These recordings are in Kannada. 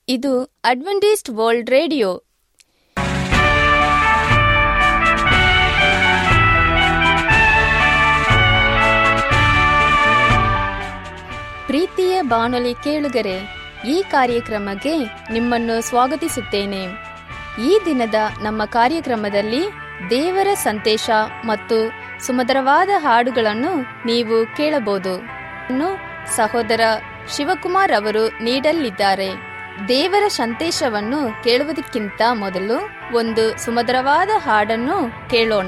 ಇದು ಅಡ್ವೆಂಟಿಸ್ಟ್ ವರ್ಲ್ಡ್ ರೇಡಿಯೋ ಪ್ರೀತಿಯ ಬಾನುಲಿ ಕೇಳುಗರೆ ಈ ಕಾರ್ಯಕ್ರಮಕ್ಕೆ ನಿಮ್ಮನ್ನು ಸ್ವಾಗತಿಸುತ್ತೇನೆ ಈ ದಿನದ ನಮ್ಮ ಕಾರ್ಯಕ್ರಮದಲ್ಲಿ ದೇವರ ಸಂದೇಶ ಮತ್ತು ಸುಮಧುರವಾದ ಹಾಡುಗಳನ್ನು ನೀವು ಕೇಳಬಹುದು ಇನ್ನು ಸಹೋದರ ಶಿವಕುಮಾರ್ ಅವರು ನೀಡಲಿದ್ದಾರೆ ದೇವರ ಸಂದೇಶವನ್ನು ಕೇಳುವುದಕ್ಕಿಂತ ಮೊದಲು ಒಂದು ಸುಮಧುರವಾದ ಹಾಡನ್ನು ಕೇಳೋಣ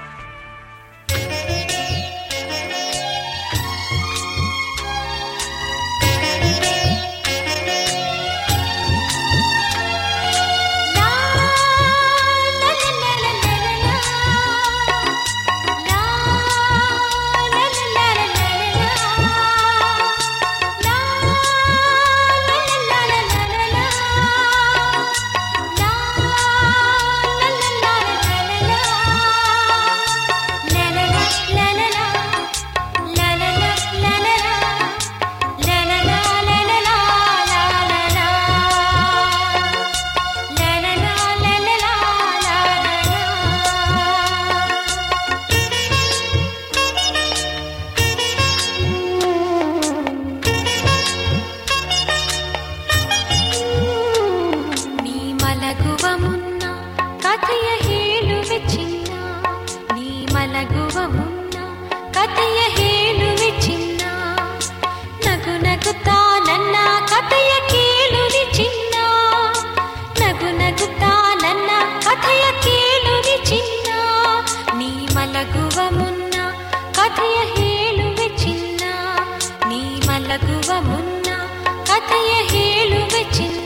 ನೀ ಮಲಗುವ ಮುನ್ನ ಕಥೆಯ ಹೇಳುವೆ ಚಿನ್ನ ನೀ ಮಲಗುವ ಮುನ್ನ ಕಥೆಯ ಹೇಳುವೆ ಚಿನ್ನ ನಗು ನಗುತ್ತಾ ನನ್ನ ಕಥೆಯ ಕೇಳುವೆ ಚಿನ್ನ ನಗು ನಗುತ್ತಾ ನನ್ನ ಕಥೆಯ ಕೇಳುವೆ ಚಿನ್ನ ನೀ ಮಲಗುವ ಮುನ್ನ ಕಥೆಯ ಹೇಳುವೆ ಚಿನ್ನ ನೀ ಮಲಗುವ ಮುನ್ನ ಕಥೆಯ ಹೇಳುವೆ ಚಿನ್ನ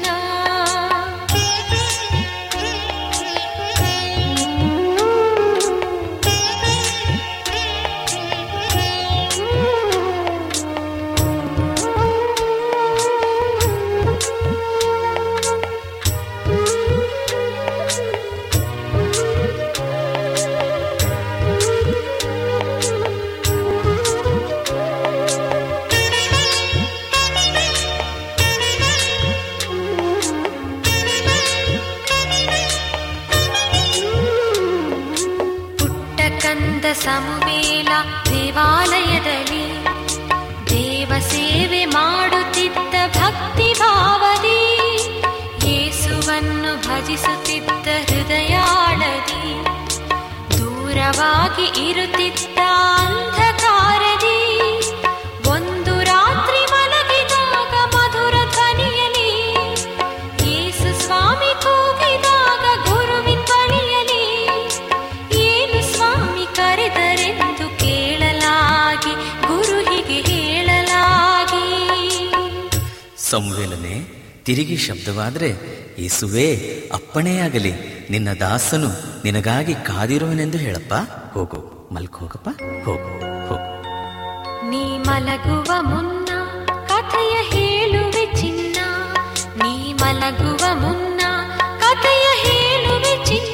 ಪುಟ್ಟ ಕಂದ ಸಮುವೇಲ ದೇವಾಲಯದಲ್ಲಿ ದೇವ ಸೇವೆ ಮಾಡುತ್ತಿದ್ದ ಭಕ್ತಿ ಭಾವದಿ ಯೇಸುವನ್ನು ಭಜಿಸುತ್ತಿದ್ದ ಹೃದಯಾಳದಿ ದೂರವಾಗಿ ಇರುತ್ತಿದ್ದ ಅಂಧಕಾರದಿ ಒಂದು ರಾತ್ರಿ ಮಲಗಿದಾಗ ಮಧುರ ಧ್ವನಿಯಲಿ ಯೇಸು ಸ್ವಾಮಿ ಕೂಗಿದಾಗ ಗುರುವಿನ ಬಳಿಯಲಿ ಏನು ಸ್ವಾಮಿ ಕರೆದರೆಂದು ಕೇಳಲಾಗಿ ಗುರು ಹೀಗೆ ಹೇಳಲಾಗಿ ಸಂವೇಲನೆ ತಿರುಗಿ ಶಬ್ದವಾದರೆ ಯೇಸುವೇ ಅಪ್ಪಣೆಯಾಗಲಿ ನಿನ್ನ ದಾಸನು ನಿನಗಾಗಿ ಕಾದಿರುವನೆಂದು ಹೇಳಪ್ಪ ಹೋಗು ಮಲ್ಕ್ ಹೋಗಪ್ಪ ಹೋಗು ಹೋಗು ನೀ ಮಲಗುವ ಮುನ್ನ ಕಥೆಯ ಹೇಳುವೆ ಚಿನ್ನ ನೀ ಮಲಗುವ ಮುನ್ನ ಕಥೆಯ ಹೇಳುವೆ ಚಿನ್ನ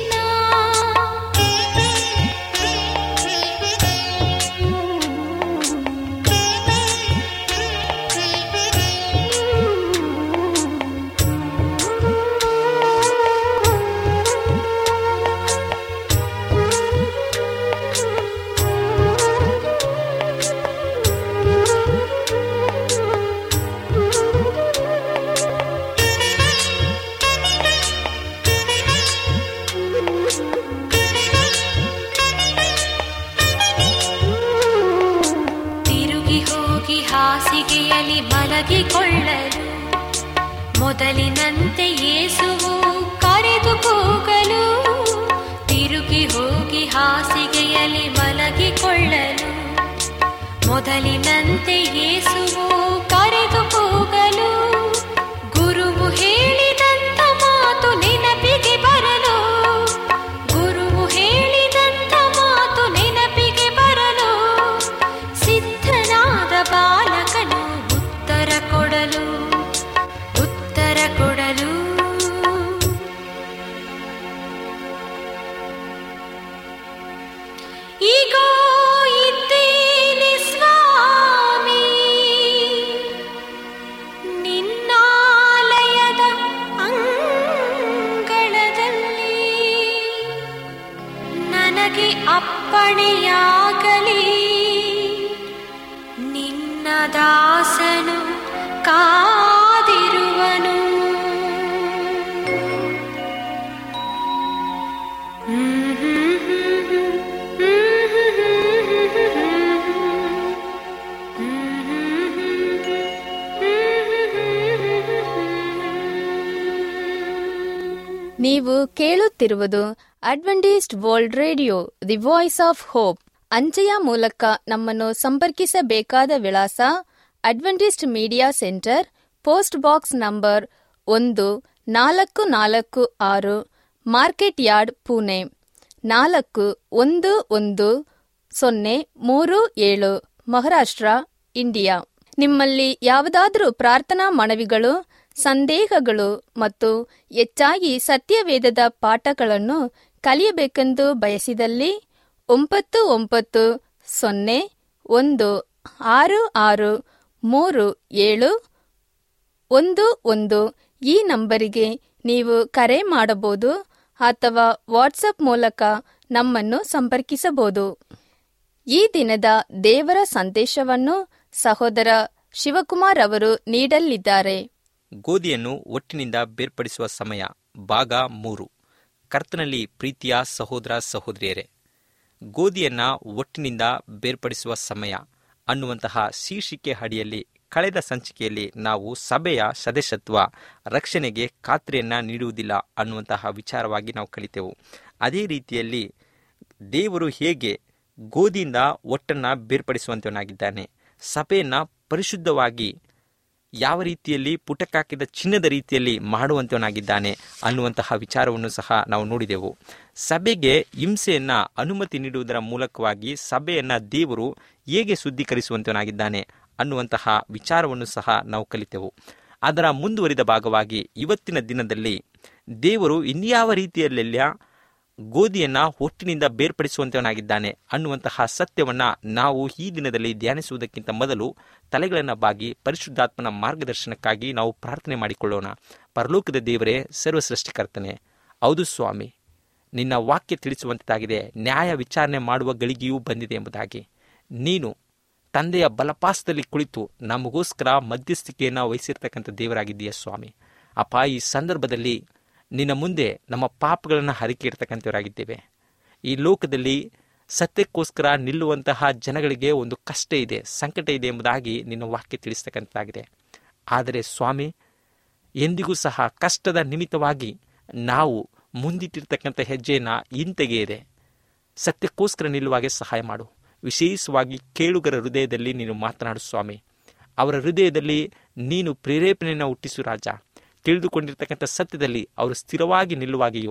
ತಿರುಗಿ ಹೋಗಿ ಹಾಸಿಗೆಯಲ್ಲಿ ಮಲಗಿಕೊಳ್ಳಲು ಮೊದಲಿನಂತೆ ಯೇಸುವು ಕರೆದು ಕೂಗಲು ತಿರುಗಿ ಹೋಗಿ ಹಾಸಿಗೆಯಲ್ಲಿ ಮಲಗಿಕೊಳ್ಳಲು ಮೊದಲಿನಂತೆ ಯೇಸುವು ಕರೆದು ಕೂಗಲು ಗುರುವು ಹೇಳಿದಂತ ಮಾತು ನೆನಪಿಗೆ ಬರಲು ಗುರುವು ಹೇಳಿದಂತ ಮಾತು ನೆನಪಿಗೆ ಬರಲು ಸಿದ್ಧನಾದ ಬಾಲಕನು ಉತ್ತರ ಕೊಡಲು ಉತ್ತರ ಕೊಡಲು ಈಗೋ ಇದ್ದೇನೆ ಸ್ವಾಮಿ ಅಪ್ಪಣೆಯಾಗಲಿ ನಿನ್ನ ದಾಸನು ಕಾದಿರುವನು ನೀವು ಕೇಳುತ್ತಿರುವುದು Adventist world radio the voice of hope ಅಂಚೆಯ ಮೂಲಕ ನಮ್ಮನ್ನು ಸಂಪರ್ಕಿಸಬೇಕಾದ ವಿಳಾಸ Adventist media centre post box number ಒಂದು ನಾಲ್ಕು ನಾಲ್ಕು ಆರು ಮಾರ್ಕೆಟ್ ಯಾರ್ಡ್ ಪುಣೆ ನಾಲ್ಕು ಒಂದು ಒಂದು ಸೊನ್ನೆ ಮೂರು ಏಳು ಮಹಾರಾಷ್ಟ್ರ ಇಂಡಿಯಾ ನಿಮ್ಮಲ್ಲಿ ಯಾವುದಾದರೂ ಪ್ರಾರ್ಥನಾ ಮನವಿಗಳು ಸಂದೇಹಗಳು ಮತ್ತು ಹೆಚ್ಚಾಗಿ ಸತ್ಯವೇದದ ಪಾಠಗಳನ್ನು ಕಲಿಯಬೇಕೆಂದು ಬಯಸಿದಲ್ಲಿ ಒಂಬತ್ತು ಒಂಬತ್ತು ಸೊನ್ನೆ ಒಂದು ಆರು ಆರು ಮೂರು ಏಳು ಒಂದು ಒಂದು ಈ ನಂಬರಿಗೆ ನೀವು ಕರೆ ಮಾಡಬಹುದು ಅಥವಾ ವಾಟ್ಸಪ್ ಮೂಲಕ ನಮ್ಮನ್ನು ಸಂಪರ್ಕಿಸಬಹುದು ಈ ದಿನದ ದೇವರ ಸಂದೇಶವನ್ನು ಸಹೋದರ ಶಿವಕುಮಾರ್ ಅವರು ನೀಡಲಿದ್ದಾರೆ ಗೋಧಿಯನ್ನು ಒಟ್ಟಿನಿಂದ ಬೇರ್ಪಡಿಸುವ ಸಮಯ ಭಾಗ ಮೂರು ಕರ್ತನಲ್ಲಿ ಪ್ರೀತಿಯ ಸಹೋದರ ಸಹೋದರಿಯರೇ ಗೋಧಿಯನ್ನ ಒಟ್ಟಿನಿಂದ ಬೇರ್ಪಡಿಸುವ ಸಮಯ ಅನ್ನುವಂತಹ ಶೀರ್ಷಿಕೆ ಅಡಿಯಲ್ಲಿ ಕಳೆದ ಸಂಚಿಕೆಯಲ್ಲಿ ನಾವು ಸಭೆಯ ಸದಸ್ಯತ್ವ ರಕ್ಷಣೆಗೆ ಖಾತ್ರಿಯನ್ನ ನೀಡುವುದಿಲ್ಲ ಅನ್ನುವಂತಹ ವಿಚಾರವಾಗಿ ನಾವು ಕಲಿತೆವು ಅದೇ ರೀತಿಯಲ್ಲಿ ದೇವರು ಹೇಗೆ ಗೋಧಿಯಿಂದ ಒಟ್ಟನ್ನು ಬೇರ್ಪಡಿಸುವಂತವನಾಗಿದ್ದಾನೆ ಸಭೆಯನ್ನ ಪರಿಶುದ್ಧವಾಗಿ ಯಾವ ರೀತಿಯಲ್ಲಿ ಪುಟಕ್ಕಾಕಿದ ಚಿನ್ನದ ರೀತಿಯಲ್ಲಿ ಮಾಡುವಂತವನಾಗಿದ್ದಾನೆ ಅನ್ನುವಂತಹ ವಿಚಾರವನ್ನು ಸಹ ನಾವು ನೋಡಿದೆವು ಸಭೆಗೆ ಹಿಂಸೆಯನ್ನ ಅನುಮತಿ ನೀಡುವುದರ ಮೂಲಕವಾಗಿ ಸಭೆಯನ್ನ ದೇವರು ಹೇಗೆ ಶುದ್ಧೀಕರಿಸುವಂತವನಾಗಿದ್ದಾನೆ ಅನ್ನುವಂತಹ ವಿಚಾರವನ್ನು ಸಹ ನಾವು ಕಲಿತೆವು ಅದರ ಮುಂದುವರಿದ ಭಾಗವಾಗಿ ಇವತ್ತಿನ ದಿನದಲ್ಲಿ ದೇವರು ಇನ್ಯಾವ ರೀತಿಯಲ್ಲೆಲ್ಲ ಗೋಧಿಯನ್ನ ಒಟ್ಟಿನಿಂದ ಬೇರ್ಪಡಿಸುವಂತವನಾಗಿದ್ದಾನೆ ಅನ್ನುವಂತಹ ಸತ್ಯವನ್ನ ನಾವು ಈ ದಿನದಲ್ಲಿ ಧ್ಯಾನಿಸುವುದಕ್ಕಿಂತ ಮೊದಲು ತಲೆಗಳನ್ನ ಬಾಗಿ ಪರಿಶುದ್ಧಾತ್ಮನ ಮಾರ್ಗದರ್ಶನಕ್ಕಾಗಿ ನಾವು ಪ್ರಾರ್ಥನೆ ಮಾಡಿಕೊಳ್ಳೋಣ ಪರಲೋಕದ ದೇವರೇ ಸರ್ವ ಸೃಷ್ಟಿಕರ್ತನೆ ಹೌದು ಸ್ವಾಮಿ ನಿನ್ನ ವಾಕ್ಯ ತಿಳಿಸುವಂತಾಗಿದೆ ನ್ಯಾಯ ವಿಚಾರಣೆ ಮಾಡುವ ಗಳಿಗೆಯೂ ಬಂದಿದೆ ಎಂಬುದಾಗಿ ನೀನು ತಂದೆಯ ಬಲಪಾಸದಲ್ಲಿ ಕುಳಿತು ನಮಗೋಸ್ಕರ ಮಧ್ಯಸ್ಥಿಕೆಯನ್ನು ವಹಿಸಿರ್ತಕ್ಕಂಥ ದೇವರಾಗಿದ್ದೀಯ ಸ್ವಾಮಿ ಅಪ್ಪ ಈ ಸಂದರ್ಭದಲ್ಲಿ ನಿನ್ನ ಮುಂದೆ ನಮ್ಮ ಪಾಪಗಳನ್ನು ಹರಿಕೆ ಇರ್ತಕ್ಕಂಥವರಾಗಿದ್ದೇವೆ ಈ ಲೋಕದಲ್ಲಿ ಸತ್ಯಕ್ಕೋಸ್ಕರ ನಿಲ್ಲುವಂತಹ ಜನಗಳಿಗೆ ಒಂದು ಕಷ್ಟ ಇದೆ ಸಂಕಟ ಇದೆ ಎಂಬುದಾಗಿ ನಿನ್ನ ವಾಕ್ಯ ತಿಳಿಸ್ತಕ್ಕಂಥದ್ದಾಗಿದೆ ಆದರೆ ಸ್ವಾಮಿ ಎಂದಿಗೂ ಸಹ ಕಷ್ಟದ ನಿಮಿತ್ತವಾಗಿ ನಾವು ಮುಂದಿಟ್ಟಿರ್ತಕ್ಕಂಥ ಹೆಜ್ಜೆಯನ್ನು ಹಿಂತೆಗೆಯದೆ ಸತ್ಯಕ್ಕೋಸ್ಕರ ನಿಲ್ಲುವಾಗೆ ಸಹಾಯ ಮಾಡು ವಿಶೇಷವಾಗಿ ಕೇಳುಗರ ಹೃದಯದಲ್ಲಿ ನೀನು ಮಾತನಾಡು ಸ್ವಾಮಿ ಅವರ ಹೃದಯದಲ್ಲಿ ನೀನು ಪ್ರೇರೇಪಣೆಯನ್ನು ಹುಟ್ಟಿಸು ರಾಜ ತಿಳಿದುಕೊಂಡಿರ್ತಕ್ಕಂಥ ಸತ್ಯದಲ್ಲಿ ಅವರು ಸ್ಥಿರವಾಗಿ ನಿಲ್ಲುವಾಗಿಯೂ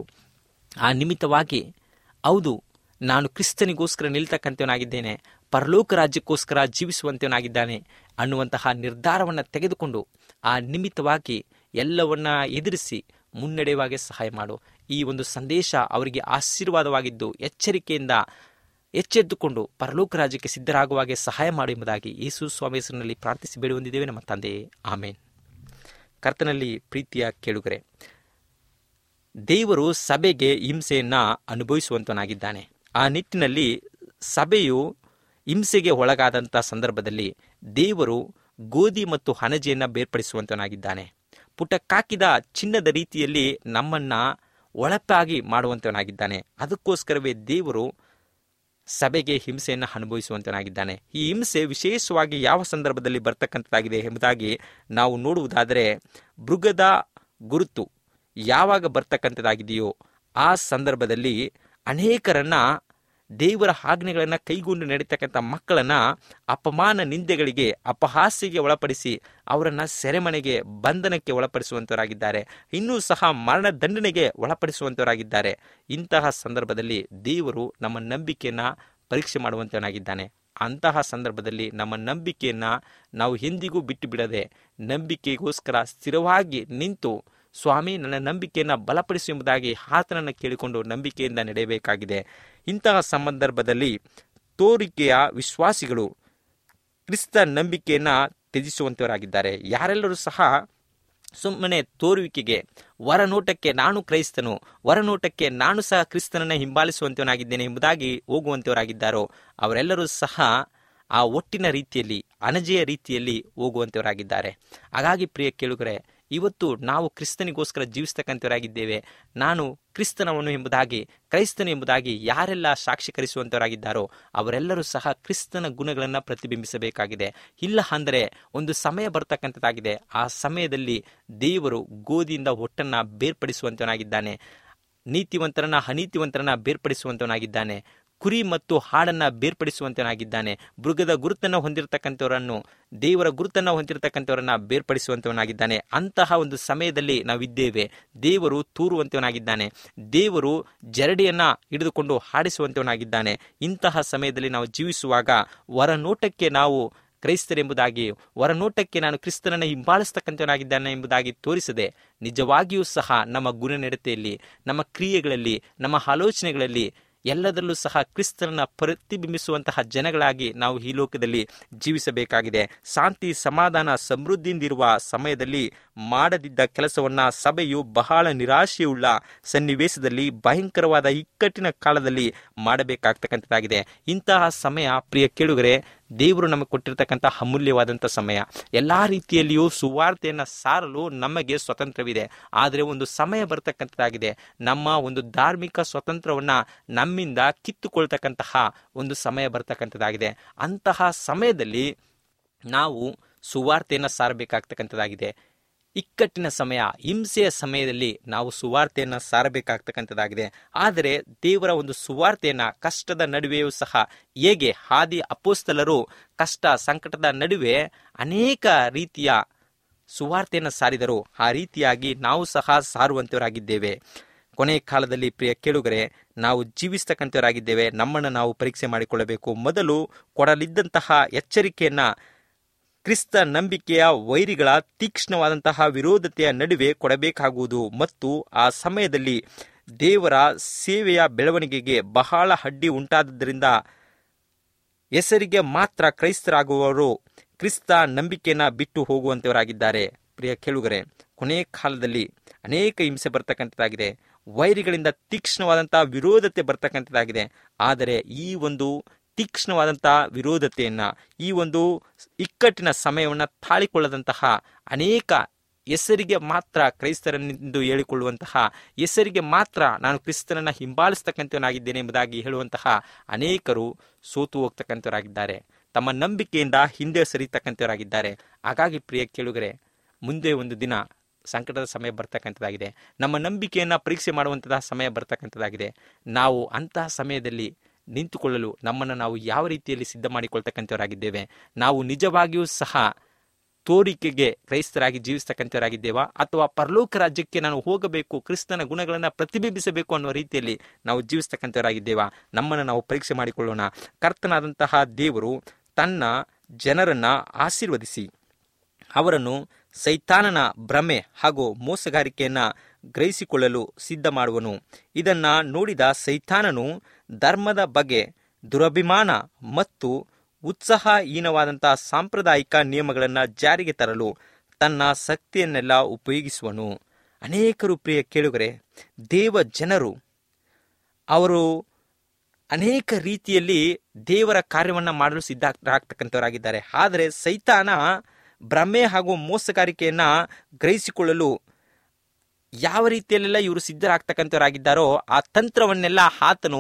ಆ ನಿಮಿತ್ತವಾಗಿ ಹೌದು ನಾನು ಕ್ರಿಸ್ತನಿಗೋಸ್ಕರ ನಿಲ್ತಕ್ಕಂಥವನಾಗಿದ್ದೇನೆ ಪರಲೋಕ ರಾಜ್ಯಕ್ಕೋಸ್ಕರ ಜೀವಿಸುವಂತವನಾಗಿದ್ದಾನೆ ಅನ್ನುವಂತಹ ನಿರ್ಧಾರವನ್ನು ತೆಗೆದುಕೊಂಡು ಆ ನಿಮಿತ್ತವಾಗಿ ಎಲ್ಲವನ್ನ ಎದುರಿಸಿ ಮುನ್ನಡೆಯುವಾಗೆ ಸಹಾಯ ಮಾಡು ಈ ಒಂದು ಸಂದೇಶ ಅವರಿಗೆ ಆಶೀರ್ವಾದವಾಗಿದ್ದು ಎಚ್ಚರಿಕೆಯಿಂದ ಎಚ್ಚೆತ್ತುಕೊಂಡು ಪರಲೋಕ ರಾಜ್ಯಕ್ಕೆ ಸಿದ್ಧರಾಗುವಾಗೆ ಸಹಾಯ ಮಾಡು ಎಂಬುದಾಗಿ ಯೇಸು ಸ್ವಾಮಿ ಹೆಸರಿನಲ್ಲಿ ಪ್ರಾರ್ಥಿಸಿ ಬೇಡಿ ಹೊಂದಿದ್ದೇವೆ ನಮ್ಮ ತಂದೆಯೇ ಆಮೇನ್ ಕರ್ತನಲ್ಲಿ ಪ್ರೀತಿಯ ಕೇಳುಗರೆ ದೇವರು ಸಭೆಗೆ ಹಿಂಸೆಯನ್ನ ಅನುಭವಿಸುವಂತನಾಗಿದ್ದಾನೆ ಆ ನಿಟ್ಟಿನಲ್ಲಿ ಸಭೆಯು ಹಿಂಸೆಗೆ ಒಳಗಾದಂಥ ಸಂದರ್ಭದಲ್ಲಿ ದೇವರು ಗೋಧಿ ಮತ್ತು ಹಣಜೆಯನ್ನು ಬೇರ್ಪಡಿಸುವಂತನಾಗಿದ್ದಾನೆ ಪುಟಕ್ಕಾಕಿದ ಚಿನ್ನದ ರೀತಿಯಲ್ಲಿ ನಮ್ಮನ್ನ ಒಳಪಾಗಿ ಮಾಡುವಂತವನಾಗಿದ್ದಾನೆ ಅದಕ್ಕೋಸ್ಕರವೇ ದೇವರು ಸಭೆಗೆ ಹಿಂಸೆಯನ್ನು ಅನುಭವಿಸುವಂತನಾಗಿದ್ದಾನೆ ಈ ಹಿಂಸೆ ವಿಶೇಷವಾಗಿ ಯಾವ ಸಂದರ್ಭದಲ್ಲಿ ಬರ್ತಕ್ಕಂಥದ್ದಾಗಿದೆ ಎಂಬುದಾಗಿ ನಾವು ನೋಡುವುದಾದರೆ ಮೃಗದ ಗುರುತು ಯಾವಾಗ ಬರ್ತಕ್ಕಂಥದ್ದಾಗಿದೆಯೋ ಆ ಸಂದರ್ಭದಲ್ಲಿ ಅನೇಕರನ್ನ ದೇವರ ಆಜ್ಞೆಗಳನ್ನು ಕೈಗೊಂಡು ನಡೀತಕ್ಕಂಥ ಮಕ್ಕಳನ್ನ ಅಪಮಾನ ನಿಂದೆಗಳಿಗೆ ಅಪಹಾಸ್ಯಗೆ ಒಳಪಡಿಸಿ ಅವರನ್ನ ಸೆರೆಮನೆಗೆ ಬಂಧನಕ್ಕೆ ಒಳಪಡಿಸುವಂತವರಾಗಿದ್ದಾರೆ ಇನ್ನೂ ಸಹ ಮರಣ ದಂಡನೆಗೆ ಒಳಪಡಿಸುವಂತವರಾಗಿದ್ದಾರೆ ಇಂತಹ ಸಂದರ್ಭದಲ್ಲಿ ದೇವರು ನಮ್ಮ ನಂಬಿಕೆಯನ್ನ ಪರೀಕ್ಷೆ ಮಾಡುವಂತವನಾಗಿದ್ದಾನೆ ಅಂತಹ ಸಂದರ್ಭದಲ್ಲಿ ನಮ್ಮ ನಂಬಿಕೆಯನ್ನ ನಾವು ಎಂದಿಗೂ ಬಿಟ್ಟು ಬಿಡದೆ ನಂಬಿಕೆಗೋಸ್ಕರ ಸ್ಥಿರವಾಗಿ ನಿಂತು ಸ್ವಾಮಿ ನನ್ನ ನಂಬಿಕೆಯನ್ನು ಬಲಪಡಿಸು ಎಂಬುದಾಗಿ ಆತನನ್ನು ಕೇಳಿಕೊಂಡು ನಂಬಿಕೆಯಿಂದ ನಡೆಯಬೇಕಾಗಿದೆ ಇಂತಹ ಸಂದರ್ಭದಲ್ಲಿ ತೋರಿಕೆಯ ವಿಶ್ವಾಸಿಗಳು ಕ್ರಿಸ್ತ ನಂಬಿಕೆಯನ್ನು ತ್ಯಜಿಸುವಂತವರಾಗಿದ್ದಾರೆ ಯಾರೆಲ್ಲರೂ ಸಹ ಸುಮ್ಮನೆ ತೋರುವಿಕೆಗೆ ವರನೋಟಕ್ಕೆ ನಾನು ಕ್ರೈಸ್ತನು ವರನೋಟಕ್ಕೆ ನಾನು ಸಹ ಕ್ರಿಸ್ತನನ್ನ ಹಿಂಬಾಲಿಸುವಂತವನಾಗಿದ್ದೇನೆ ಎಂಬುದಾಗಿ ಹೋಗುವಂತವರಾಗಿದ್ದಾರೋ ಅವರೆಲ್ಲರೂ ಸಹ ಆ ಒಟ್ಟಿನ ರೀತಿಯಲ್ಲಿ ಅನಜೆಯ ರೀತಿಯಲ್ಲಿ ಹೋಗುವಂತವರಾಗಿದ್ದಾರೆ ಹಾಗಾಗಿ ಪ್ರಿಯ ಕೇಳುಗರೆ ಇವತ್ತು ನಾವು ಕ್ರಿಸ್ತನಿಗೋಸ್ಕರ ಜೀವಿಸ್ತಕ್ಕಂಥವರಾಗಿದ್ದೇವೆ ನಾನು ಕ್ರಿಸ್ತನವನು ಎಂಬುದಾಗಿ ಕ್ರೈಸ್ತನು ಎಂಬುದಾಗಿ ಯಾರೆಲ್ಲ ಸಾಕ್ಷೀಕರಿಸುವಂತವರಾಗಿದ್ದಾರೋ ಅವರೆಲ್ಲರೂ ಸಹ ಕ್ರಿಸ್ತನ ಗುಣಗಳನ್ನು ಪ್ರತಿಬಿಂಬಿಸಬೇಕಾಗಿದೆ ಇಲ್ಲ ಅಂದರೆ ಒಂದು ಸಮಯ ಬರ್ತಕ್ಕಂಥದ್ದಾಗಿದೆ ಆ ಸಮಯದಲ್ಲಿ ದೇವರು ಗೋಧಿಯಿಂದ ಒಟ್ಟನ್ನ ಬೇರ್ಪಡಿಸುವಂತವನಾಗಿದ್ದಾನೆ ನೀತಿವಂತರನ್ನ ಅನೀತಿವಂತರನ್ನ ಬೇರ್ಪಡಿಸುವಂತವನಾಗಿದ್ದಾನೆ ಕುರಿ ಮತ್ತು ಹಾಡನ್ನ ಬೇರ್ಪಡಿಸುವಂತವನಾಗಿದ್ದಾನೆ ಮೃಗದ ಗುರುತನ್ನು ಹೊಂದಿರತಕ್ಕಂಥವರನ್ನು ದೇವರ ಗುರುತನ್ನು ಹೊಂದಿರತಕ್ಕಂಥವರನ್ನ ಬೇರ್ಪಡಿಸುವಂತವನಾಗಿದ್ದಾನೆ ಅಂತಹ ಒಂದು ಸಮಯದಲ್ಲಿ ನಾವಿದ್ದೇವೆ ದೇವರು ತೂರುವಂತವನಾಗಿದ್ದಾನೆ ದೇವರು ಜರಡಿಯನ್ನ ಹಿಡಿದುಕೊಂಡು ಹಾಡಿಸುವಂತವನಾಗಿದ್ದಾನೆ ಇಂತಹ ಸಮಯದಲ್ಲಿ ನಾವು ಜೀವಿಸುವಾಗ ಹೊರನೋಟಕ್ಕೆ ನಾವು ಕ್ರೈಸ್ತರೆಂಬುದಾಗಿ ಹೊರನೋಟಕ್ಕೆ ನಾನು ಕ್ರಿಸ್ತನನ್ನು ಹಿಂಬಾಲಿಸ್ತಕ್ಕಂಥವನಾಗಿದ್ದಾನೆ ಎಂಬುದಾಗಿ ತೋರಿಸದೆ ನಿಜವಾಗಿಯೂ ಸಹ ನಮ್ಮ ಗುಣನಡತೆಯಲ್ಲಿ ನಮ್ಮ ಕ್ರಿಯೆಗಳಲ್ಲಿ ನಮ್ಮ ಆಲೋಚನೆಗಳಲ್ಲಿ ಎಲ್ಲದರಲ್ಲೂ ಸಹ ಕ್ರಿಸ್ತನನ್ನ ಪ್ರತಿಬಿಂಬಿಸುವಂತಹ ಜನಗಳಾಗಿ ನಾವು ಈ ಲೋಕದಲ್ಲಿ ಜೀವಿಸಬೇಕಾಗಿದೆ ಶಾಂತಿ ಸಮಾಧಾನ ಸಮೃದ್ಧಿಯಿಂದಿರುವ ಸಮಯದಲ್ಲಿ ಮಾಡದಿದ್ದ ಕೆಲಸವನ್ನ ಸಭೆಯು ಬಹಳ ನಿರಾಶೆಯುಳ್ಳ ಸನ್ನಿವೇಶದಲ್ಲಿ ಭಯಂಕರವಾದ ಇಕ್ಕಟ್ಟಿನ ಕಾಲದಲ್ಲಿ ಮಾಡಬೇಕಾಗ್ತಕ್ಕಂಥದ್ದಾಗಿದೆ ಇಂತಹ ಸಮಯ ಪ್ರಿಯ ಕೇಳುಗರೆ ದೇವರು ನಮಗೆ ಕೊಟ್ಟಿರ್ತಕ್ಕಂಥ ಅಮೂಲ್ಯವಾದಂಥ ಸಮಯ ಎಲ್ಲಾ ರೀತಿಯಲ್ಲಿಯೂ ಸುವಾರ್ತೆಯನ್ನು ಸಾರಲು ನಮಗೆ ಸ್ವತಂತ್ರವಿದೆ ಆದರೆ ಒಂದು ಸಮಯ ಬರ್ತಕ್ಕಂಥದ್ದಾಗಿದೆ ನಮ್ಮ ಒಂದು ಧಾರ್ಮಿಕ ಸ್ವತಂತ್ರವನ್ನ ನಮ್ಮಿಂದ ಕಿತ್ತುಕೊಳ್ತಕ್ಕಂತಹ ಒಂದು ಸಮಯ ಬರ್ತಕ್ಕಂಥದ್ದಾಗಿದೆ ಅಂತಹ ಸಮಯದಲ್ಲಿ ನಾವು ಸುವಾರ್ತೆಯನ್ನು ಸಾರಬೇಕಾಗ್ತಕ್ಕಂಥದ್ದಾಗಿದೆ ಇಕ್ಕಟ್ಟಿನ ಸಮಯ ಹಿಂಸೆಯ ಸಮಯದಲ್ಲಿ ನಾವು ಸುವಾರ್ತೆಯನ್ನು ಸಾರಬೇಕಾಗ್ತಕ್ಕಂಥದ್ದಾಗಿದೆ ಆದರೆ ದೇವರ ಒಂದು ಸುವಾರ್ತೆಯನ್ನ ಕಷ್ಟದ ನಡುವೆಯೂ ಸಹ ಹೇಗೆ ಹಾದಿ ಅಪೋಸ್ತಲರು ಕಷ್ಟ ಸಂಕಟದ ನಡುವೆ ಅನೇಕ ರೀತಿಯ ಸುವಾರ್ತೆಯನ್ನು ಸಾರಿದರು ಆ ರೀತಿಯಾಗಿ ನಾವು ಸಹ ಸಾರುವಂತವರಾಗಿದ್ದೇವೆ ಕೊನೆ ಕಾಲದಲ್ಲಿ ಪ್ರಿಯ ಕೇಳುಗರೆ ನಾವು ಜೀವಿಸ್ತಕ್ಕಂಥವರಾಗಿದ್ದೇವೆ ನಮ್ಮನ್ನು ನಾವು ಪರೀಕ್ಷೆ ಮಾಡಿಕೊಳ್ಳಬೇಕು ಮೊದಲು ಕೊಡಲಿದ್ದಂತಹ ಎಚ್ಚರಿಕೆಯನ್ನ ಕ್ರಿಸ್ತ ನಂಬಿಕೆಯ ವೈರಿಗಳ ತೀಕ್ಷ್ಣವಾದಂತಹ ವಿರೋಧತೆಯ ನಡುವೆ ಕೊಡಬೇಕಾಗುವುದು ಮತ್ತು ಆ ಸಮಯದಲ್ಲಿ ದೇವರ ಸೇವೆಯ ಬೆಳವಣಿಗೆಗೆ ಬಹಳ ಅಡ್ಡಿ ಉಂಟಾದದ್ದರಿಂದ ಹೆಸರಿಗೆ ಮಾತ್ರ ಕ್ರೈಸ್ತರಾಗುವವರು ಕ್ರಿಸ್ತ ನಂಬಿಕೆಯನ್ನ ಬಿಟ್ಟು ಹೋಗುವಂತವರಾಗಿದ್ದಾರೆ ಪ್ರಿಯ ಕೇಳುಗರೆ ಕೊನೆ ಕಾಲದಲ್ಲಿ ಅನೇಕ ಹಿಂಸೆ ಬರ್ತಕ್ಕಂಥದ್ದಾಗಿದೆ ವೈರಿಗಳಿಂದ ತೀಕ್ಷ್ಣವಾದಂತಹ ವಿರೋಧತೆ ಬರ್ತಕ್ಕಂಥದ್ದಾಗಿದೆ ಆದರೆ ಈ ಒಂದು ತೀಕ್ಷ್ಣವಾದಂತಹ ವಿರೋಧತೆಯನ್ನ ಈ ಒಂದು ಇಕ್ಕಟ್ಟಿನ ಸಮಯವನ್ನು ತಾಳಿಕೊಳ್ಳದಂತಹ ಅನೇಕ ಹೆಸರಿಗೆ ಮಾತ್ರ ಕ್ರೈಸ್ತರನೆಂದು ಹೇಳಿಕೊಳ್ಳುವಂತಹ ಹೆಸರಿಗೆ ಮಾತ್ರ ನಾನು ಕ್ರಿಸ್ತನನ್ನ ಹಿಂಬಾಲಿಸ್ತಕ್ಕಂಥವನಾಗಿದ್ದೇನೆ ಎಂಬುದಾಗಿ ಹೇಳುವಂತಹ ಅನೇಕರು ಸೋತು ಹೋಗ್ತಕ್ಕಂಥವರಾಗಿದ್ದಾರೆ ತಮ್ಮ ನಂಬಿಕೆಯಿಂದ ಹಿಂದೆ ಸರಿತಕ್ಕಂಥವರಾಗಿದ್ದಾರೆ ಹಾಗಾಗಿ ಪ್ರಿಯ ಕೇಳುಗರೆ ಮುಂದೆ ಒಂದು ದಿನ ಸಂಕಟದ ಸಮಯ ಬರ್ತಕ್ಕಂಥದ್ದಾಗಿದೆ ನಮ್ಮ ನಂಬಿಕೆಯನ್ನು ಪರೀಕ್ಷೆ ಮಾಡುವಂತಹ ಸಮಯ ಬರ್ತಕ್ಕಂಥದ್ದಾಗಿದೆ ನಾವು ಅಂತಹ ಸಮಯದಲ್ಲಿ ನಿಂತುಕೊಳ್ಳಲು ನಮ್ಮನ್ನು ನಾವು ಯಾವ ರೀತಿಯಲ್ಲಿ ಸಿದ್ಧ ಮಾಡಿಕೊಳ್ತಕ್ಕಂಥವರಾಗಿದ್ದೇವೆ ನಾವು ನಿಜವಾಗಿಯೂ ಸಹ ತೋರಿಕೆಗೆ ಕ್ರೈಸ್ತರಾಗಿ ಜೀವಿಸ್ತಕ್ಕಂಥವರಾಗಿದ್ದೇವಾ ಅಥವಾ ಪರಲೋಕ ರಾಜ್ಯಕ್ಕೆ ನಾನು ಹೋಗಬೇಕು ಕ್ರಿಸ್ತನ ಗುಣಗಳನ್ನು ಪ್ರತಿಬಿಂಬಿಸಬೇಕು ಅನ್ನುವ ರೀತಿಯಲ್ಲಿ ನಾವು ಜೀವಿಸ್ತಕ್ಕಂಥವರಾಗಿದ್ದೇವಾ ನಮ್ಮನ್ನು ನಾವು ಪರೀಕ್ಷೆ ಮಾಡಿಕೊಳ್ಳೋಣ ಕರ್ತನಾದಂತಹ ದೇವರು ತನ್ನ ಜನರನ್ನ ಆಶೀರ್ವದಿಸಿ ಅವರನ್ನು ಸೈತಾನನ ಭ್ರಮೆ ಹಾಗೂ ಮೋಸಗಾರಿಕೆಯನ್ನ ಗ್ರಹಿಸಿಕೊಳ್ಳಲು ಸಿದ್ಧ ಮಾಡುವನು ಇದನ್ನ ನೋಡಿದ ಸೈತಾನನು ಧರ್ಮದ ಬಗ್ಗೆ ದುರಭಿಮಾನ ಮತ್ತು ಉತ್ಸಾಹಹೀನವಾದಂತಹ ಸಾಂಪ್ರದಾಯಿಕ ನಿಯಮಗಳನ್ನು ಜಾರಿಗೆ ತರಲು ತನ್ನ ಶಕ್ತಿಯನ್ನೆಲ್ಲ ಉಪಯೋಗಿಸುವನು ಅನೇಕರು ಪ್ರಿಯ ಕೇಳುಗರೆ ದೇವ ಜನರು ಅವರು ಅನೇಕ ರೀತಿಯಲ್ಲಿ ದೇವರ ಕಾರ್ಯವನ್ನ ಮಾಡಲು ಸಿದ್ಧರಾಗ್ತಕ್ಕಂಥವರಾಗಿದ್ದಾರೆ ಆದರೆ ಸೈತಾನ ಭ್ರಮೆ ಹಾಗೂ ಮೋಸಗಾರಿಕೆಯನ್ನ ಗ್ರಹಿಸಿಕೊಳ್ಳಲು ಯಾವ ರೀತಿಯಲ್ಲೆಲ್ಲ ಇವರು ಸಿದ್ಧರಾಗ್ತಕ್ಕಂಥವರಾಗಿದ್ದಾರೋ ಆ ತಂತ್ರವನ್ನೆಲ್ಲ ಆತನು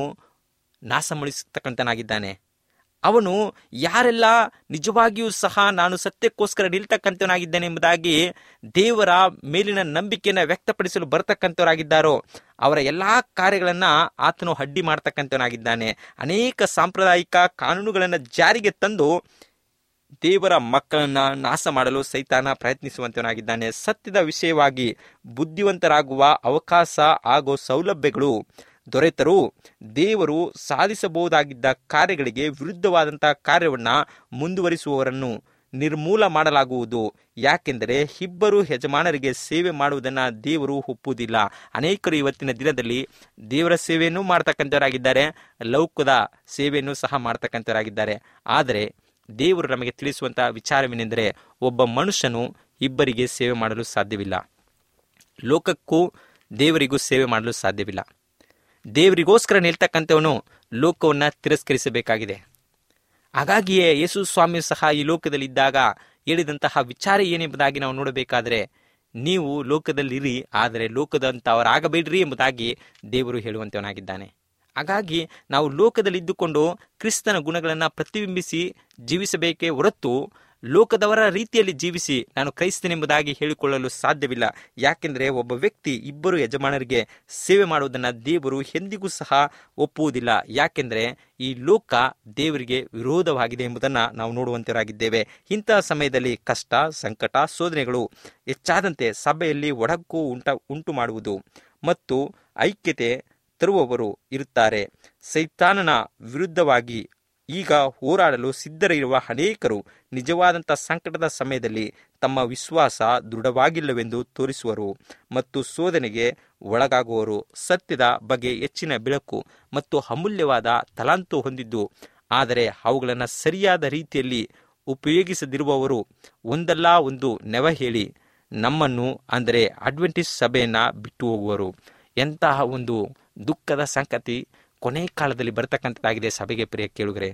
ನಾಶಮಡಿಸ್ತಕ್ಕಂಥನಾಗಿದ್ದಾನೆ ಅವನು ಯಾರೆಲ್ಲ ನಿಜವಾಗಿಯೂ ಸಹ ನಾನು ಸತ್ಯಕ್ಕೋಸ್ಕರ ನಿಲ್ತಕ್ಕಂಥವನಾಗಿದ್ದೇನೆ ಎಂಬುದಾಗಿ ದೇವರ ಮೇಲಿನ ನಂಬಿಕೆಯನ್ನು ವ್ಯಕ್ತಪಡಿಸಲು ಬರ್ತಕ್ಕಂಥವರಾಗಿದ್ದಾರೋ ಅವರ ಎಲ್ಲಾ ಕಾರ್ಯಗಳನ್ನ ಆತನು ಅಡ್ಡಿ ಮಾಡ್ತಕ್ಕಂಥವನಾಗಿದ್ದಾನೆ ಅನೇಕ ಸಾಂಪ್ರದಾಯಿಕ ಕಾನೂನುಗಳನ್ನು ಜಾರಿಗೆ ತಂದು ದೇವರ ಮಕ್ಕಳನ್ನ ನಾಶ ಮಾಡಲು ಸೈತಾನ ಪ್ರಯತ್ನಿಸುವಂತವನಾಗಿದ್ದಾನೆ ಸತ್ಯದ ವಿಷಯವಾಗಿ ಬುದ್ಧಿವಂತರಾಗುವ ಅವಕಾಶ ಹಾಗೂ ಸೌಲಭ್ಯಗಳು ದೊರೆತರೂ ದೇವರು ಸಾಧಿಸಬಹುದಾಗಿದ್ದ ಕಾರ್ಯಗಳಿಗೆ ವಿರುದ್ಧವಾದಂತಹ ಕಾರ್ಯವನ್ನ ಮುಂದುವರಿಸುವವರನ್ನು ನಿರ್ಮೂಲ ಮಾಡಲಾಗುವುದು ಯಾಕೆಂದರೆ ಇಬ್ಬರು ಯಜಮಾನರಿಗೆ ಸೇವೆ ಮಾಡುವುದನ್ನ ದೇವರು ಒಪ್ಪುವುದಿಲ್ಲ ಅನೇಕರು ಇವತ್ತಿನ ದಿನದಲ್ಲಿ ದೇವರ ಸೇವೆಯನ್ನು ಮಾಡ್ತಕ್ಕಂಥವರಾಗಿದ್ದಾರೆ ಲೌಕದ ಸೇವೆಯನ್ನು ಸಹ ಮಾಡ್ತಕ್ಕಂಥವರಾಗಿದ್ದಾರೆ ಆದರೆ ದೇವರು ನಮಗೆ ತಿಳಿಸುವಂತಹ ವಿಚಾರವೇನೆಂದರೆ ಒಬ್ಬ ಮನುಷ್ಯನು ಇಬ್ಬರಿಗೆ ಸೇವೆ ಮಾಡಲು ಸಾಧ್ಯವಿಲ್ಲ ಲೋಕಕ್ಕೂ ದೇವರಿಗೂ ಸೇವೆ ಮಾಡಲು ಸಾಧ್ಯವಿಲ್ಲ ದೇವರಿಗೋಸ್ಕರ ನಿಲ್ತಕ್ಕಂಥವನು ಲೋಕವನ್ನು ತಿರಸ್ಕರಿಸಬೇಕಾಗಿದೆ ಹಾಗಾಗಿಯೇ ಯೇಸು ಸ್ವಾಮಿ ಸಹ ಈ ಲೋಕದಲ್ಲಿದ್ದಾಗ ಹೇಳಿದಂತಹ ವಿಚಾರ ಏನೆಂಬುದಾಗಿ ನಾವು ನೋಡಬೇಕಾದರೆ ನೀವು ಲೋಕದಲ್ಲಿರಿ ಆದರೆ ಲೋಕದಂತವರಾಗಬೇಡ್ರಿ ಎಂಬುದಾಗಿ ದೇವರು ಹೇಳುವಂತವನಾಗಿದ್ದಾನೆ ಹಾಗಾಗಿ ನಾವು ಲೋಕದಲ್ಲಿದ್ದುಕೊಂಡು ಕ್ರಿಸ್ತನ ಗುಣಗಳನ್ನು ಪ್ರತಿಬಿಂಬಿಸಿ ಜೀವಿಸಬೇಕೇ ಹೊರತು ಲೋಕದವರ ರೀತಿಯಲ್ಲಿ ಜೀವಿಸಿ ನಾನು ಕ್ರೈಸ್ತನೆಂಬುದಾಗಿ ಹೇಳಿಕೊಳ್ಳಲು ಸಾಧ್ಯವಿಲ್ಲ ಯಾಕೆಂದರೆ ಒಬ್ಬ ವ್ಯಕ್ತಿ ಇಬ್ಬರು ಯಜಮಾನರಿಗೆ ಸೇವೆ ಮಾಡುವುದನ್ನು ದೇವರು ಎಂದಿಗೂ ಸಹ ಒಪ್ಪುವುದಿಲ್ಲ ಯಾಕೆಂದರೆ ಈ ಲೋಕ ದೇವರಿಗೆ ವಿರೋಧವಾಗಿದೆ ಎಂಬುದನ್ನು ನಾವು ನೋಡುವಂತರಾಗಿದ್ದೇವೆ ಇಂತಹ ಸಮಯದಲ್ಲಿ ಕಷ್ಟ ಸಂಕಟ ಶೋಧನೆಗಳು ಹೆಚ್ಚಾದಂತೆ ಸಭೆಯಲ್ಲಿ ಒಡಕು ಉಂಟ ಉಂಟು ಮಾಡುವುದು ಮತ್ತು ಐಕ್ಯತೆ ತರುವವರು ಇರುತ್ತಾರೆ ಸೈತಾನನ ವಿರುದ್ಧವಾಗಿ ಈಗ ಹೋರಾಡಲು ಸಿದ್ಧರಿರುವ ಅನೇಕರು ನಿಜವಾದಂಥ ಸಂಕಟದ ಸಮಯದಲ್ಲಿ ತಮ್ಮ ವಿಶ್ವಾಸ ದೃಢವಾಗಿಲ್ಲವೆಂದು ತೋರಿಸುವರು ಮತ್ತು ಶೋಧನೆಗೆ ಒಳಗಾಗುವರು ಸತ್ಯದ ಬಗ್ಗೆ ಹೆಚ್ಚಿನ ಬೆಳಕು ಮತ್ತು ಅಮೂಲ್ಯವಾದ ತಲಾಂತು ಹೊಂದಿದ್ದು ಆದರೆ ಅವುಗಳನ್ನು ಸರಿಯಾದ ರೀತಿಯಲ್ಲಿ ಉಪಯೋಗಿಸದಿರುವವರು ಒಂದಲ್ಲ ಒಂದು ನೆವ ಹೇಳಿ ನಮ್ಮನ್ನು ಅಂದರೆ ಅಡ್ವೆಂಟಿಸ್ ಸಭೆಯನ್ನು ಬಿಟ್ಟು ಹೋಗುವರು ಎಂತಹ ಒಂದು ದುಃಖದ ಸಂಗತಿ ಕೊನೆ ಕಾಲದಲ್ಲಿ ಬರ್ತಕ್ಕಂಥದ್ದಾಗಿದೆ ಸಭೆಗೆ ಪ್ರಿಯ ಕೇಳುಗರೆ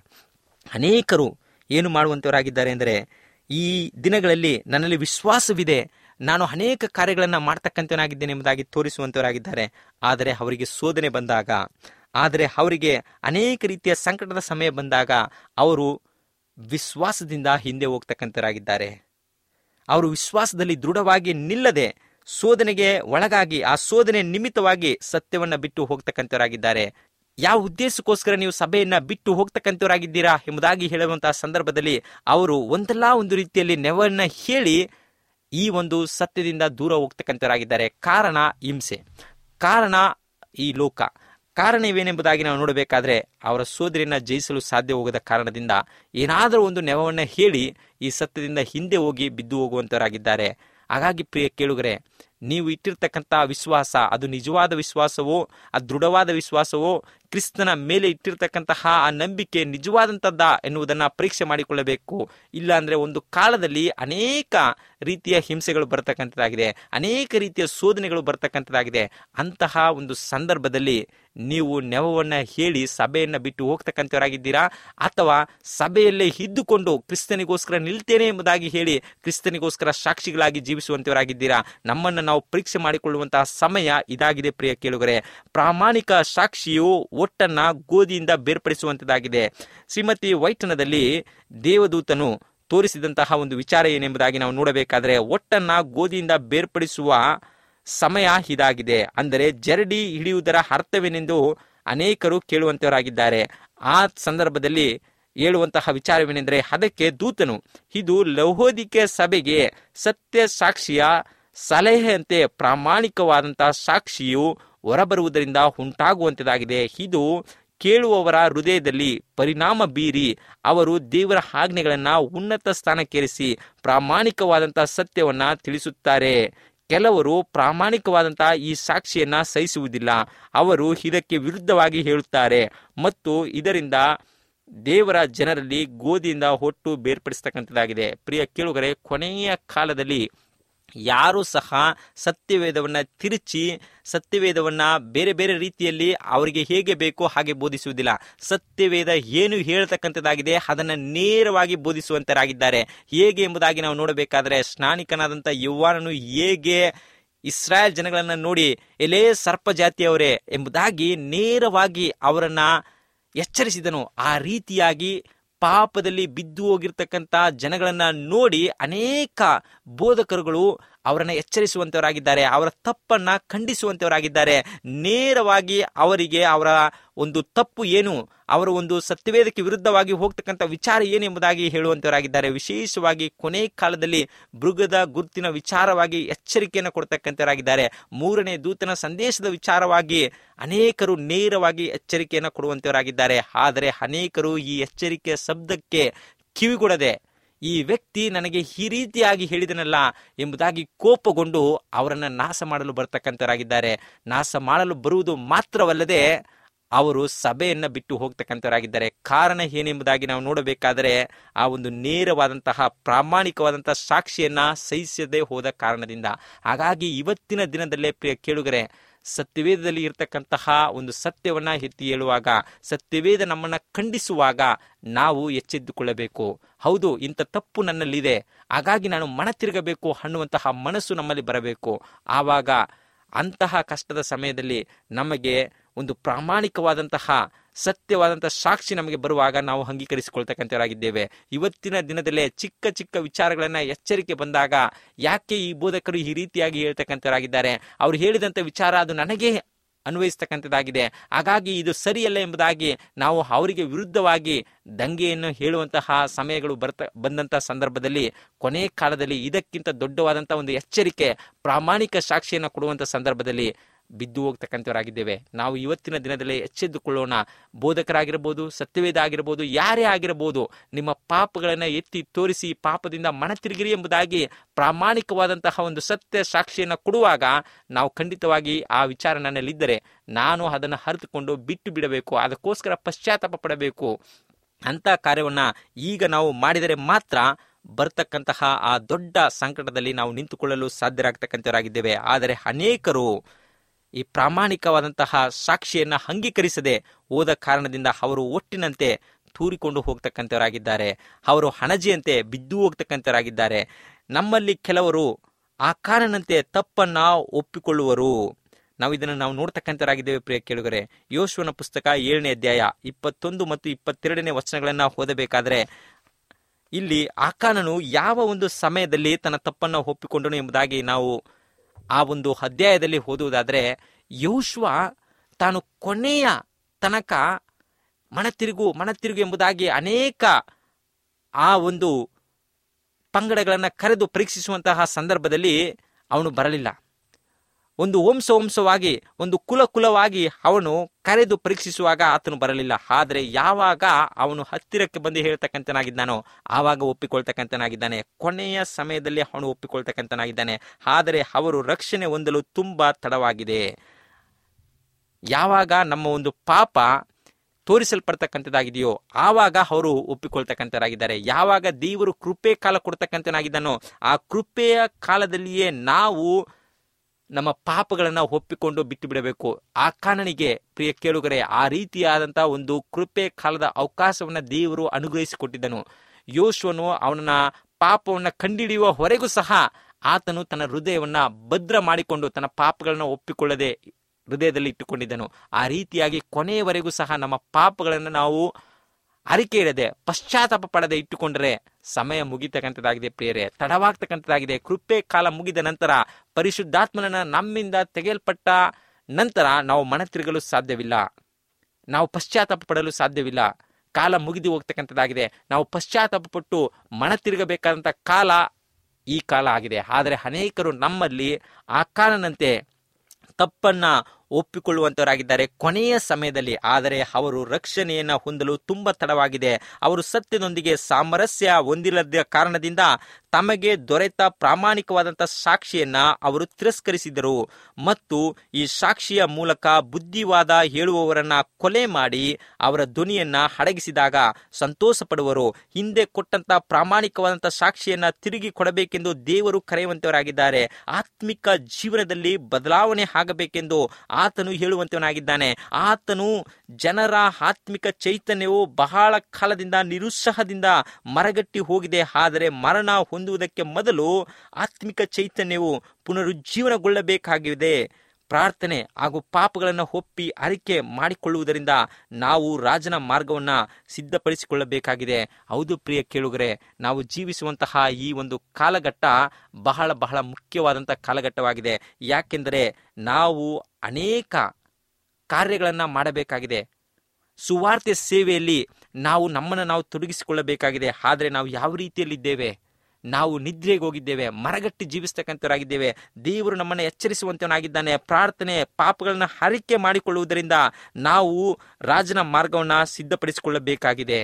ಅನೇಕರು ಏನು ಮಾಡುವಂಥವರಾಗಿದ್ದಾರೆ ಅಂದರೆ ಈ ದಿನಗಳಲ್ಲಿ ನನ್ನಲ್ಲಿ ವಿಶ್ವಾಸವಿದೆ ನಾನು ಅನೇಕ ಕಾರ್ಯಗಳನ್ನು ಮಾಡ್ತಕ್ಕಂಥವನಾಗಿದ್ದೇನೆ ಎಂಬುದಾಗಿ ತೋರಿಸುವಂಥವರಾಗಿದ್ದಾರೆ ಆದರೆ ಅವರಿಗೆ ಶೋಧನೆ ಬಂದಾಗ ಆದರೆ ಅವರಿಗೆ ಅನೇಕ ರೀತಿಯ ಸಂಕಟದ ಸಮಯ ಬಂದಾಗ ಅವರು ವಿಶ್ವಾಸದಿಂದ ಹಿಂದೆ ಹೋಗ್ತಕ್ಕಂಥವರಾಗಿದ್ದಾರೆ ಅವರು ವಿಶ್ವಾಸದಲ್ಲಿ ದೃಢವಾಗಿ ನಿಲ್ಲದೆ ಶೋಧನೆಗೆ ಒಳಗಾಗಿ ಆ ಶೋಧನೆ ನಿಮಿತ್ತವಾಗಿ ಸತ್ಯವನ್ನ ಬಿಟ್ಟು ಹೋಗ್ತಕ್ಕಂಥವರಾಗಿದ್ದಾರೆ ಯಾವ ಉದ್ದೇಶಕ್ಕೋಸ್ಕರ ನೀವು ಸಭೆಯನ್ನ ಬಿಟ್ಟು ಹೋಗ್ತಕ್ಕಂಥವರಾಗಿದ್ದೀರಾ ಎಂಬುದಾಗಿ ಹೇಳುವಂತಹ ಸಂದರ್ಭದಲ್ಲಿ ಅವರು ಒಂದಲ್ಲ ಒಂದು ರೀತಿಯಲ್ಲಿ ನೆವನ್ನ ಹೇಳಿ ಈ ಒಂದು ಸತ್ಯದಿಂದ ದೂರ ಹೋಗ್ತಕ್ಕಂಥವರಾಗಿದ್ದಾರೆ ಕಾರಣ ಹಿಂಸೆ ಕಾರಣ ಈ ಲೋಕ ಕಾರಣವೇನೆಂಬುದಾಗಿ ನಾವು ನೋಡಬೇಕಾದ್ರೆ ಅವರ ಸೋದರಿಯನ್ನ ಜಯಿಸಲು ಸಾಧ್ಯ ಹೋಗದ ಕಾರಣದಿಂದ ಏನಾದರೂ ಒಂದು ನೆವವನ್ನು ಹೇಳಿ ಈ ಸತ್ಯದಿಂದ ಹಿಂದೆ ಹೋಗಿ ಬಿದ್ದು ಹೋಗುವಂತವರಾಗಿದ್ದಾರೆ ಹಾಗಾಗಿ ಪ್ರಿಯ ಕೇಳುಗರೆ ನೀವು ಇಟ್ಟಿರ್ತಕ್ಕಂಥ ವಿಶ್ವಾಸ ಅದು ನಿಜವಾದ ವಿಶ್ವಾಸವೋ ಅದು ದೃಢವಾದ ವಿಶ್ವಾಸವೋ ಕ್ರಿಸ್ತನ ಮೇಲೆ ಇಟ್ಟಿರ್ತಕ್ಕಂತಹ ಆ ನಂಬಿಕೆ ನಿಜವಾದಂಥದ್ದ ಎನ್ನುವುದನ್ನು ಪರೀಕ್ಷೆ ಮಾಡಿಕೊಳ್ಳಬೇಕು ಇಲ್ಲ ಅಂದರೆ ಒಂದು ಕಾಲದಲ್ಲಿ ಅನೇಕ ರೀತಿಯ ಹಿಂಸೆಗಳು ಬರ್ತಕ್ಕಂಥದ್ದಾಗಿದೆ ಅನೇಕ ರೀತಿಯ ಶೋಧನೆಗಳು ಬರ್ತಕ್ಕಂಥದ್ದಾಗಿದೆ ಅಂತಹ ಒಂದು ಸಂದರ್ಭದಲ್ಲಿ ನೀವು ನೆವವನ್ನು ಹೇಳಿ ಸಭೆಯನ್ನು ಬಿಟ್ಟು ಹೋಗ್ತಕ್ಕಂಥವರಾಗಿದ್ದೀರಾ ಅಥವಾ ಸಭೆಯಲ್ಲೇ ಇದ್ದುಕೊಂಡು ಕ್ರಿಸ್ತನಿಗೋಸ್ಕರ ನಿಲ್ತೇನೆ ಎಂಬುದಾಗಿ ಹೇಳಿ ಕ್ರಿಸ್ತನಿಗೋಸ್ಕರ ಸಾಕ್ಷಿಗಳಾಗಿ ಜೀವಿಸುವಂತವರಾಗಿದ್ದೀರಾ ನಮ್ಮನ್ನು ನಾವು ಪರೀಕ್ಷೆ ಮಾಡಿಕೊಳ್ಳುವಂತಹ ಸಮಯ ಇದಾಗಿದೆ ಪ್ರಿಯ ಕೇಳುಗರೆ ಪ್ರಾಮಾಣಿಕ ಸಾಕ್ಷಿಯು ಒಟ್ಟನ್ನ ಗೋಧಿಯಿಂದ ಬೇರ್ಪಡಿಸುವಂತದ್ದಾಗಿದೆ ಶ್ರೀಮತಿ ವೈಟನದಲ್ಲಿ ದೇವದೂತನು ತೋರಿಸಿದಂತಹ ಒಂದು ವಿಚಾರ ಏನೆಂಬುದಾಗಿ ನಾವು ನೋಡಬೇಕಾದ್ರೆ ಒಟ್ಟನ್ನ ಗೋಧಿಯಿಂದ ಬೇರ್ಪಡಿಸುವ ಸಮಯ ಇದಾಗಿದೆ ಅಂದರೆ ಜರಡಿ ಹಿಡಿಯುವುದರ ಅರ್ಥವೇನೆಂದು ಅನೇಕರು ಕೇಳುವಂತವರಾಗಿದ್ದಾರೆ ಆ ಸಂದರ್ಭದಲ್ಲಿ ಹೇಳುವಂತಹ ವಿಚಾರವೇನೆಂದರೆ ಅದಕ್ಕೆ ದೂತನು ಇದು ಲೌಹೋದಿಕೆ ಸಭೆಗೆ ಸತ್ಯ ಸಾಕ್ಷಿಯ ಸಲಹೆಯಂತೆ ಪ್ರಾಮಾಣಿಕವಾದಂತಹ ಸಾಕ್ಷಿಯು ಹೊರಬರುವುದರಿಂದ ಉಂಟಾಗುವಂತದಾಗಿದೆ ಇದು ಕೇಳುವವರ ಹೃದಯದಲ್ಲಿ ಪರಿಣಾಮ ಬೀರಿ ಅವರು ದೇವರ ಆಜ್ಞೆಗಳನ್ನು ಉನ್ನತ ಸ್ಥಾನಕ್ಕೇರಿಸಿ ಪ್ರಾಮಾಣಿಕವಾದಂತಹ ಸತ್ಯವನ್ನ ತಿಳಿಸುತ್ತಾರೆ ಕೆಲವರು ಪ್ರಾಮಾಣಿಕವಾದಂತಹ ಈ ಸಾಕ್ಷಿಯನ್ನ ಸಹಿಸುವುದಿಲ್ಲ ಅವರು ಇದಕ್ಕೆ ವಿರುದ್ಧವಾಗಿ ಹೇಳುತ್ತಾರೆ ಮತ್ತು ಇದರಿಂದ ದೇವರ ಜನರಲ್ಲಿ ಗೋಧಿಯಿಂದ ಹೊಟ್ಟು ಬೇರ್ಪಡಿಸ್ತಕ್ಕಂಥದ್ದಾಗಿದೆ ಪ್ರಿಯ ಕೇಳುಗರೆ ಕೊನೆಯ ಕಾಲದಲ್ಲಿ ಯಾರೂ ಸಹ ಸತ್ಯವೇದವನ್ನು ತಿರುಚಿ ಸತ್ಯವೇದವನ್ನು ಬೇರೆ ಬೇರೆ ರೀತಿಯಲ್ಲಿ ಅವರಿಗೆ ಹೇಗೆ ಬೇಕೋ ಹಾಗೆ ಬೋಧಿಸುವುದಿಲ್ಲ ಸತ್ಯವೇದ ಏನು ಹೇಳ್ತಕ್ಕಂಥದ್ದಾಗಿದೆ ಅದನ್ನು ನೇರವಾಗಿ ಬೋಧಿಸುವಂತರಾಗಿದ್ದಾರೆ ಹೇಗೆ ಎಂಬುದಾಗಿ ನಾವು ನೋಡಬೇಕಾದ್ರೆ ಸ್ನಾನಿಕನಾದಂಥ ಯೌವಾನನು ಹೇಗೆ ಇಸ್ರಾಯೇಲ್ ಜನಗಳನ್ನು ನೋಡಿ ಎಲೇ ಸರ್ಪ ಜಾತಿಯವರೇ ಎಂಬುದಾಗಿ ನೇರವಾಗಿ ಅವರನ್ನ ಎಚ್ಚರಿಸಿದನು ಆ ರೀತಿಯಾಗಿ ಪಾಪದಲ್ಲಿ ಬಿದ್ದು ಹೋಗಿರ್ತಕ್ಕಂಥ ಜನಗಳನ್ನ ನೋಡಿ ಅನೇಕ ಬೋಧಕರುಗಳು ಅವರನ್ನ ಎಚ್ಚರಿಸುವಂತವರಾಗಿದ್ದಾರೆ ಅವರ ತಪ್ಪನ್ನ ಖಂಡಿಸುವಂತವರಾಗಿದ್ದಾರೆ ನೇರವಾಗಿ ಅವರಿಗೆ ಅವರ ಒಂದು ತಪ್ಪು ಏನು ಅವರ ಒಂದು ಸತ್ಯವೇದಕ್ಕೆ ವಿರುದ್ಧವಾಗಿ ಹೋಗ್ತಕ್ಕಂಥ ವಿಚಾರ ಏನು ಎಂಬುದಾಗಿ ಹೇಳುವಂತವರಾಗಿದ್ದಾರೆ ವಿಶೇಷವಾಗಿ ಕೊನೆ ಕಾಲದಲ್ಲಿ ಮೃಗದ ಗುರುತಿನ ವಿಚಾರವಾಗಿ ಎಚ್ಚರಿಕೆಯನ್ನು ಕೊಡ್ತಕ್ಕಂಥವರಾಗಿದ್ದಾರೆ ಮೂರನೇ ದೂತನ ಸಂದೇಶದ ವಿಚಾರವಾಗಿ ಅನೇಕರು ನೇರವಾಗಿ ಎಚ್ಚರಿಕೆಯನ್ನು ಕೊಡುವಂತವರಾಗಿದ್ದಾರೆ ಆದರೆ ಅನೇಕರು ಈ ಎಚ್ಚರಿಕೆಯ ಶಬ್ದಕ್ಕೆ ಕಿವಿಗೊಡದೆ ಈ ವ್ಯಕ್ತಿ ನನಗೆ ಈ ರೀತಿಯಾಗಿ ಹೇಳಿದನಲ್ಲ ಎಂಬುದಾಗಿ ಕೋಪಗೊಂಡು ಅವರನ್ನು ನಾಶ ಮಾಡಲು ಬರ್ತಕ್ಕಂಥವರಾಗಿದ್ದಾರೆ ನಾಶ ಮಾಡಲು ಬರುವುದು ಮಾತ್ರವಲ್ಲದೆ ಅವರು ಸಭೆಯನ್ನ ಬಿಟ್ಟು ಹೋಗ್ತಕ್ಕಂಥವರಾಗಿದ್ದಾರೆ ಕಾರಣ ಏನೆಂಬುದಾಗಿ ನಾವು ನೋಡಬೇಕಾದರೆ ಆ ಒಂದು ನೇರವಾದಂತಹ ಪ್ರಾಮಾಣಿಕವಾದಂತಹ ಸಾಕ್ಷಿಯನ್ನ ಸಹಿಸದೆ ಹೋದ ಕಾರಣದಿಂದ ಹಾಗಾಗಿ ಇವತ್ತಿನ ದಿನದಲ್ಲೇ ಪ್ರಿಯ ಕೇಳುಗರೆ ಸತ್ಯವೇದದಲ್ಲಿ ಇರತಕ್ಕಂತಹ ಒಂದು ಸತ್ಯವನ್ನ ಎತ್ತಿ ಹೇಳುವಾಗ ಸತ್ಯವೇದ ನಮ್ಮನ್ನ ಖಂಡಿಸುವಾಗ ನಾವು ಎಚ್ಚೆದ್ದುಕೊಳ್ಳಬೇಕು ಹೌದು ಇಂಥ ತಪ್ಪು ನನ್ನಲ್ಲಿದೆ ಹಾಗಾಗಿ ನಾನು ಮನ ತಿರುಗಬೇಕು ಅನ್ನುವಂತಹ ಮನಸ್ಸು ನಮ್ಮಲ್ಲಿ ಬರಬೇಕು ಆವಾಗ ಅಂತಹ ಕಷ್ಟದ ಸಮಯದಲ್ಲಿ ನಮಗೆ ಒಂದು ಪ್ರಾಮಾಣಿಕವಾದಂತಹ ಸತ್ಯವಾದಂತಹ ಸಾಕ್ಷಿ ನಮಗೆ ಬರುವಾಗ ನಾವು ಅಂಗೀಕರಿಸಿಕೊಳ್ತಕ್ಕಂಥವರಾಗಿದ್ದೇವೆ ಇವತ್ತಿನ ದಿನದಲ್ಲೇ ಚಿಕ್ಕ ಚಿಕ್ಕ ವಿಚಾರಗಳನ್ನ ಎಚ್ಚರಿಕೆ ಬಂದಾಗ ಯಾಕೆ ಈ ಬೋಧಕರು ಈ ರೀತಿಯಾಗಿ ಹೇಳ್ತಕ್ಕಂಥವರಾಗಿದ್ದಾರೆ ಅವ್ರು ಹೇಳಿದಂಥ ವಿಚಾರ ಅದು ನನಗೆ ಅನ್ವಯಿಸ್ತಕ್ಕಂಥದ್ದಾಗಿದೆ ಹಾಗಾಗಿ ಇದು ಸರಿಯಲ್ಲ ಎಂಬುದಾಗಿ ನಾವು ಅವರಿಗೆ ವಿರುದ್ಧವಾಗಿ ದಂಗೆಯನ್ನು ಹೇಳುವಂತಹ ಸಮಯಗಳು ಬರ್ತ ಬಂದಂತಹ ಸಂದರ್ಭದಲ್ಲಿ ಕೊನೆ ಕಾಲದಲ್ಲಿ ಇದಕ್ಕಿಂತ ದೊಡ್ಡವಾದಂತಹ ಒಂದು ಎಚ್ಚರಿಕೆ ಪ್ರಾಮಾಣಿಕ ಸಾಕ್ಷಿಯನ್ನು ಕೊಡುವಂತ ಸಂದರ್ಭದಲ್ಲಿ ಬಿದ್ದು ಹೋಗ್ತಕ್ಕಂಥವರಾಗಿದ್ದೇವೆ ನಾವು ಇವತ್ತಿನ ದಿನದಲ್ಲಿ ಎಚ್ಚೆದ್ದುಕೊಳ್ಳೋಣ ಬೋಧಕರಾಗಿರ್ಬೋದು ಸತ್ಯವೇದ ಆಗಿರ್ಬೋದು ಯಾರೇ ಆಗಿರಬಹುದು ನಿಮ್ಮ ಪಾಪಗಳನ್ನು ಎತ್ತಿ ತೋರಿಸಿ ಪಾಪದಿಂದ ಮನ ತಿರುಗಿರಿ ಎಂಬುದಾಗಿ ಪ್ರಾಮಾಣಿಕವಾದಂತಹ ಒಂದು ಸತ್ಯ ಸಾಕ್ಷಿಯನ್ನು ಕೊಡುವಾಗ ನಾವು ಖಂಡಿತವಾಗಿ ಆ ವಿಚಾರ ನನ್ನಲ್ಲಿದ್ದರೆ ನಾನು ಅದನ್ನು ಅರಿತುಕೊಂಡು ಬಿಟ್ಟು ಬಿಡಬೇಕು ಅದಕ್ಕೋಸ್ಕರ ಪಶ್ಚಾತ್ತಾಪ ಪಡಬೇಕು ಅಂತ ಕಾರ್ಯವನ್ನ ಈಗ ನಾವು ಮಾಡಿದರೆ ಮಾತ್ರ ಬರ್ತಕ್ಕಂತಹ ಆ ದೊಡ್ಡ ಸಂಕಟದಲ್ಲಿ ನಾವು ನಿಂತುಕೊಳ್ಳಲು ಸಾಧ್ಯರಾಗ್ತಕ್ಕಂಥವರಾಗಿದ್ದೇವೆ ಆದರೆ ಅನೇಕರು ಈ ಪ್ರಾಮಾಣಿಕವಾದಂತಹ ಸಾಕ್ಷಿಯನ್ನ ಅಂಗೀಕರಿಸದೆ ಹೋದ ಕಾರಣದಿಂದ ಅವರು ಒಟ್ಟಿನಂತೆ ತೂರಿಕೊಂಡು ಹೋಗ್ತಕ್ಕಂಥವರಾಗಿದ್ದಾರೆ ಅವರು ಹಣಜಿಯಂತೆ ಬಿದ್ದು ಹೋಗ್ತಕ್ಕಂಥವರಾಗಿದ್ದಾರೆ ನಮ್ಮಲ್ಲಿ ಕೆಲವರು ಆ ಕಾರಣಂತೆ ತಪ್ಪನ್ನ ಒಪ್ಪಿಕೊಳ್ಳುವರು ನಾವು ಇದನ್ನು ನಾವು ನೋಡ್ತಕ್ಕಂಥವರಾಗಿದ್ದೇವೆ ಪ್ರಿಯ ಕೇಳುಗರೆ ಯೋಶುವನ ಪುಸ್ತಕ ಏಳನೇ ಅಧ್ಯಾಯ ಇಪ್ಪತ್ತೊಂದು ಮತ್ತು ಇಪ್ಪತ್ತೆರಡನೇ ವಚನಗಳನ್ನ ಓದಬೇಕಾದ್ರೆ ಇಲ್ಲಿ ಆಕಾನನು ಯಾವ ಒಂದು ಸಮಯದಲ್ಲಿ ತನ್ನ ತಪ್ಪನ್ನ ಒಪ್ಪಿಕೊಂಡನು ಎಂಬುದಾಗಿ ನಾವು ಆ ಒಂದು ಅಧ್ಯಾಯದಲ್ಲಿ ಓದುವುದಾದ್ರೆ ಯೋಶ್ವ ತಾನು ಕೊನೆಯ ತನಕ ಮನತಿರುಗು ಮನತಿರುಗು ಎಂಬುದಾಗಿ ಅನೇಕ ಆ ಒಂದು ಪಂಗಡಗಳನ್ನ ಕರೆದು ಪರೀಕ್ಷಿಸುವಂತಹ ಸಂದರ್ಭದಲ್ಲಿ ಅವನು ಬರಲಿಲ್ಲ ಒಂದು ವಂಶ ವಂಶವಾಗಿ ಒಂದು ಕುಲ ಕುಲವಾಗಿ ಅವನು ಕರೆದು ಪರೀಕ್ಷಿಸುವಾಗ ಆತನು ಬರಲಿಲ್ಲ ಆದರೆ ಯಾವಾಗ ಅವನು ಹತ್ತಿರಕ್ಕೆ ಬಂದು ಹೇಳ್ತಕ್ಕಂತನಾಗಿದ್ದಾನೋ ಆವಾಗ ಒಪ್ಪಿಕೊಳ್ತಕ್ಕಂತನಾಗಿದ್ದಾನೆ ಕೊನೆಯ ಸಮಯದಲ್ಲಿ ಅವನು ಒಪ್ಪಿಕೊಳ್ತಕ್ಕಂತನಾಗಿದ್ದಾನೆ ಆದರೆ ಅವರು ರಕ್ಷಣೆ ಹೊಂದಲು ತುಂಬಾ ತಡವಾಗಿದೆ ಯಾವಾಗ ನಮ್ಮ ಒಂದು ಪಾಪ ತೋರಿಸಲ್ಪಡ್ತಕ್ಕಂಥದ್ದಾಗಿದೆಯೋ ಆವಾಗ ಅವರು ಒಪ್ಪಿಕೊಳ್ತಕ್ಕಂಥರಾಗಿದ್ದಾರೆ ಯಾವಾಗ ದೇವರು ಕೃಪೆ ಕಾಲ ಕೊಡ್ತಕ್ಕಂಥನಾಗಿದ್ದಾನೋ ಆ ಕೃಪೆಯ ಕಾಲದಲ್ಲಿಯೇ ನಾವು ನಮ್ಮ ಪಾಪಗಳನ್ನು ಒಪ್ಪಿಕೊಂಡು ಬಿಟ್ಟು ಬಿಡಬೇಕು ಆ ಕಾರಣನಿಗೆ ಪ್ರಿಯ ಕೇಳುಗರೆ ಆ ರೀತಿಯಾದಂತಹ ಒಂದು ಕೃಪೆ ಕಾಲದ ಅವಕಾಶವನ್ನ ದೇವರು ಅನುಗ್ರಹಿಸಿಕೊಟ್ಟಿದ್ದನು ಯೋಶುವನು ಅವನ ಪಾಪವನ್ನ ಕಂಡಿಡಿಯುವ ಹೊರೆಗೂ ಸಹ ಆತನು ತನ್ನ ಹೃದಯವನ್ನ ಭದ್ರ ಮಾಡಿಕೊಂಡು ತನ್ನ ಪಾಪಗಳನ್ನು ಒಪ್ಪಿಕೊಳ್ಳದೆ ಹೃದಯದಲ್ಲಿ ಇಟ್ಟುಕೊಂಡಿದ್ದನು ಆ ರೀತಿಯಾಗಿ ಕೊನೆಯವರೆಗೂ ಸಹ ನಮ್ಮ ಪಾಪಗಳನ್ನು ನಾವು ಅರಿಕೆ ಇಡದೆ ಪಶ್ಚಾತ್ತಾಪ ಪಡದೆ ಇಟ್ಟುಕೊಂಡರೆ ಸಮಯ ಮುಗಿತಕ್ಕಂಥದ್ದಾಗಿದೆ ಪ್ರಿಯರೇ ತಡವಾಗ್ತಕ್ಕಂಥದ್ದಾಗಿದೆ ಕೃಪೆ ಕಾಲ ಮುಗಿದ ನಂತರ ಪರಿಶುದ್ಧಾತ್ಮನನ್ನ ನಮ್ಮಿಂದ ತೆಗೆಯಲ್ಪಟ್ಟ ನಂತರ ನಾವು ಮನ ತಿರುಗಲು ಸಾಧ್ಯವಿಲ್ಲ ನಾವು ಪಶ್ಚಾತ್ತಾಪ ಪಡಲು ಸಾಧ್ಯವಿಲ್ಲ ಕಾಲ ಮುಗಿದು ಹೋಗ್ತಕ್ಕಂಥದ್ದಾಗಿದೆ ನಾವು ಪಶ್ಚಾತ್ತಾಪ ಪಟ್ಟು ಮನ ತಿರುಗಬೇಕಾದಂಥ ಕಾಲ ಈ ಕಾಲ ಆಗಿದೆ ಆದರೆ ಅನೇಕರು ನಮ್ಮಲ್ಲಿ ಆ ಕಾಲನಂತೆ ತಪ್ಪನ್ನ ಒಪ್ಪಿಕೊಳ್ಳುವಂತವರಾಗಿದ್ದಾರೆ ಕೊನೆಯ ಸಮಯದಲ್ಲಿ ಆದರೆ ಅವರು ರಕ್ಷಣೆಯನ್ನ ಹೊಂದಲು ತುಂಬಾ ತಡವಾಗಿದೆ ಅವರು ಸತ್ಯದೊಂದಿಗೆ ಸಾಮರಸ್ಯ ಹೊಂದಿಲ್ಲದ ಕಾರಣದಿಂದ ತಮಗೆ ದೊರೆತ ಪ್ರಾಮಾಣಿಕವಾದಂತಹ ಸಾಕ್ಷಿಯನ್ನ ಅವರು ತಿರಸ್ಕರಿಸಿದರು ಮತ್ತು ಈ ಸಾಕ್ಷಿಯ ಮೂಲಕ ಬುದ್ಧಿವಾದ ಹೇಳುವವರನ್ನ ಕೊಲೆ ಮಾಡಿ ಅವರ ಧ್ವನಿಯನ್ನ ಅಡಗಿಸಿದಾಗ ಸಂತೋಷ ಪಡುವರು ಹಿಂದೆ ಕೊಟ್ಟಂತ ಪ್ರಾಮಾಣಿಕವಾದಂತಹ ಸಾಕ್ಷಿಯನ್ನ ತಿರುಗಿ ಕೊಡಬೇಕೆಂದು ದೇವರು ಕರೆಯುವಂತವರಾಗಿದ್ದಾರೆ ಆತ್ಮಿಕ ಜೀವನದಲ್ಲಿ ಬದಲಾವಣೆ ಆಗಬೇಕೆಂದು ಆತನು ಹೇಳುವಂತವನಾಗಿದ್ದಾನೆ ಆತನು ಜನರ ಆತ್ಮಿಕ ಚೈತನ್ಯವು ಬಹಳ ಕಾಲದಿಂದ ನಿರುತ್ಸಾಹದಿಂದ ಮರಗಟ್ಟಿ ಹೋಗಿದೆ ಆದರೆ ಮರಣ ಹೊಂದುವುದಕ್ಕೆ ಮೊದಲು ಆತ್ಮಿಕ ಚೈತನ್ಯವು ಪುನರುಜ್ಜೀವನಗೊಳ್ಳಬೇಕಾಗಿದೆ ಪ್ರಾರ್ಥನೆ ಹಾಗೂ ಪಾಪಗಳನ್ನು ಒಪ್ಪಿ ಅರಿಕೆ ಮಾಡಿಕೊಳ್ಳುವುದರಿಂದ ನಾವು ರಾಜನ ಮಾರ್ಗವನ್ನ ಸಿದ್ಧಪಡಿಸಿಕೊಳ್ಳಬೇಕಾಗಿದೆ ಹೌದು ಪ್ರಿಯ ಕೇಳುಗರೆ ನಾವು ಜೀವಿಸುವಂತಹ ಈ ಒಂದು ಕಾಲಘಟ್ಟ ಬಹಳ ಬಹಳ ಮುಖ್ಯವಾದಂತಹ ಕಾಲಘಟ್ಟವಾಗಿದೆ ಯಾಕೆಂದರೆ ನಾವು ಅನೇಕ ಕಾರ್ಯಗಳನ್ನು ಮಾಡಬೇಕಾಗಿದೆ ಸುವಾರ್ತೆ ಸೇವೆಯಲ್ಲಿ ನಾವು ನಮ್ಮನ್ನು ನಾವು ತೊಡಗಿಸಿಕೊಳ್ಳಬೇಕಾಗಿದೆ ಆದರೆ ನಾವು ಯಾವ ರೀತಿಯಲ್ಲಿದ್ದೇವೆ ನಾವು ನಿದ್ರೆಗೆ ಹೋಗಿದ್ದೇವೆ ಮರಗಟ್ಟಿ ಜೀವಿಸ್ತಕ್ಕಂಥವರಾಗಿದ್ದೇವೆ ದೇವರು ನಮ್ಮನ್ನು ಎಚ್ಚರಿಸುವಂತವನಾಗಿದ್ದಾನೆ ಪ್ರಾರ್ಥನೆ ಪಾಪಗಳನ್ನ ಹರಿಕೆ ಮಾಡಿಕೊಳ್ಳುವುದರಿಂದ ನಾವು ರಾಜನ ಮಾರ್ಗವನ್ನು ಸಿದ್ಧಪಡಿಸಿಕೊಳ್ಳಬೇಕಾಗಿದೆ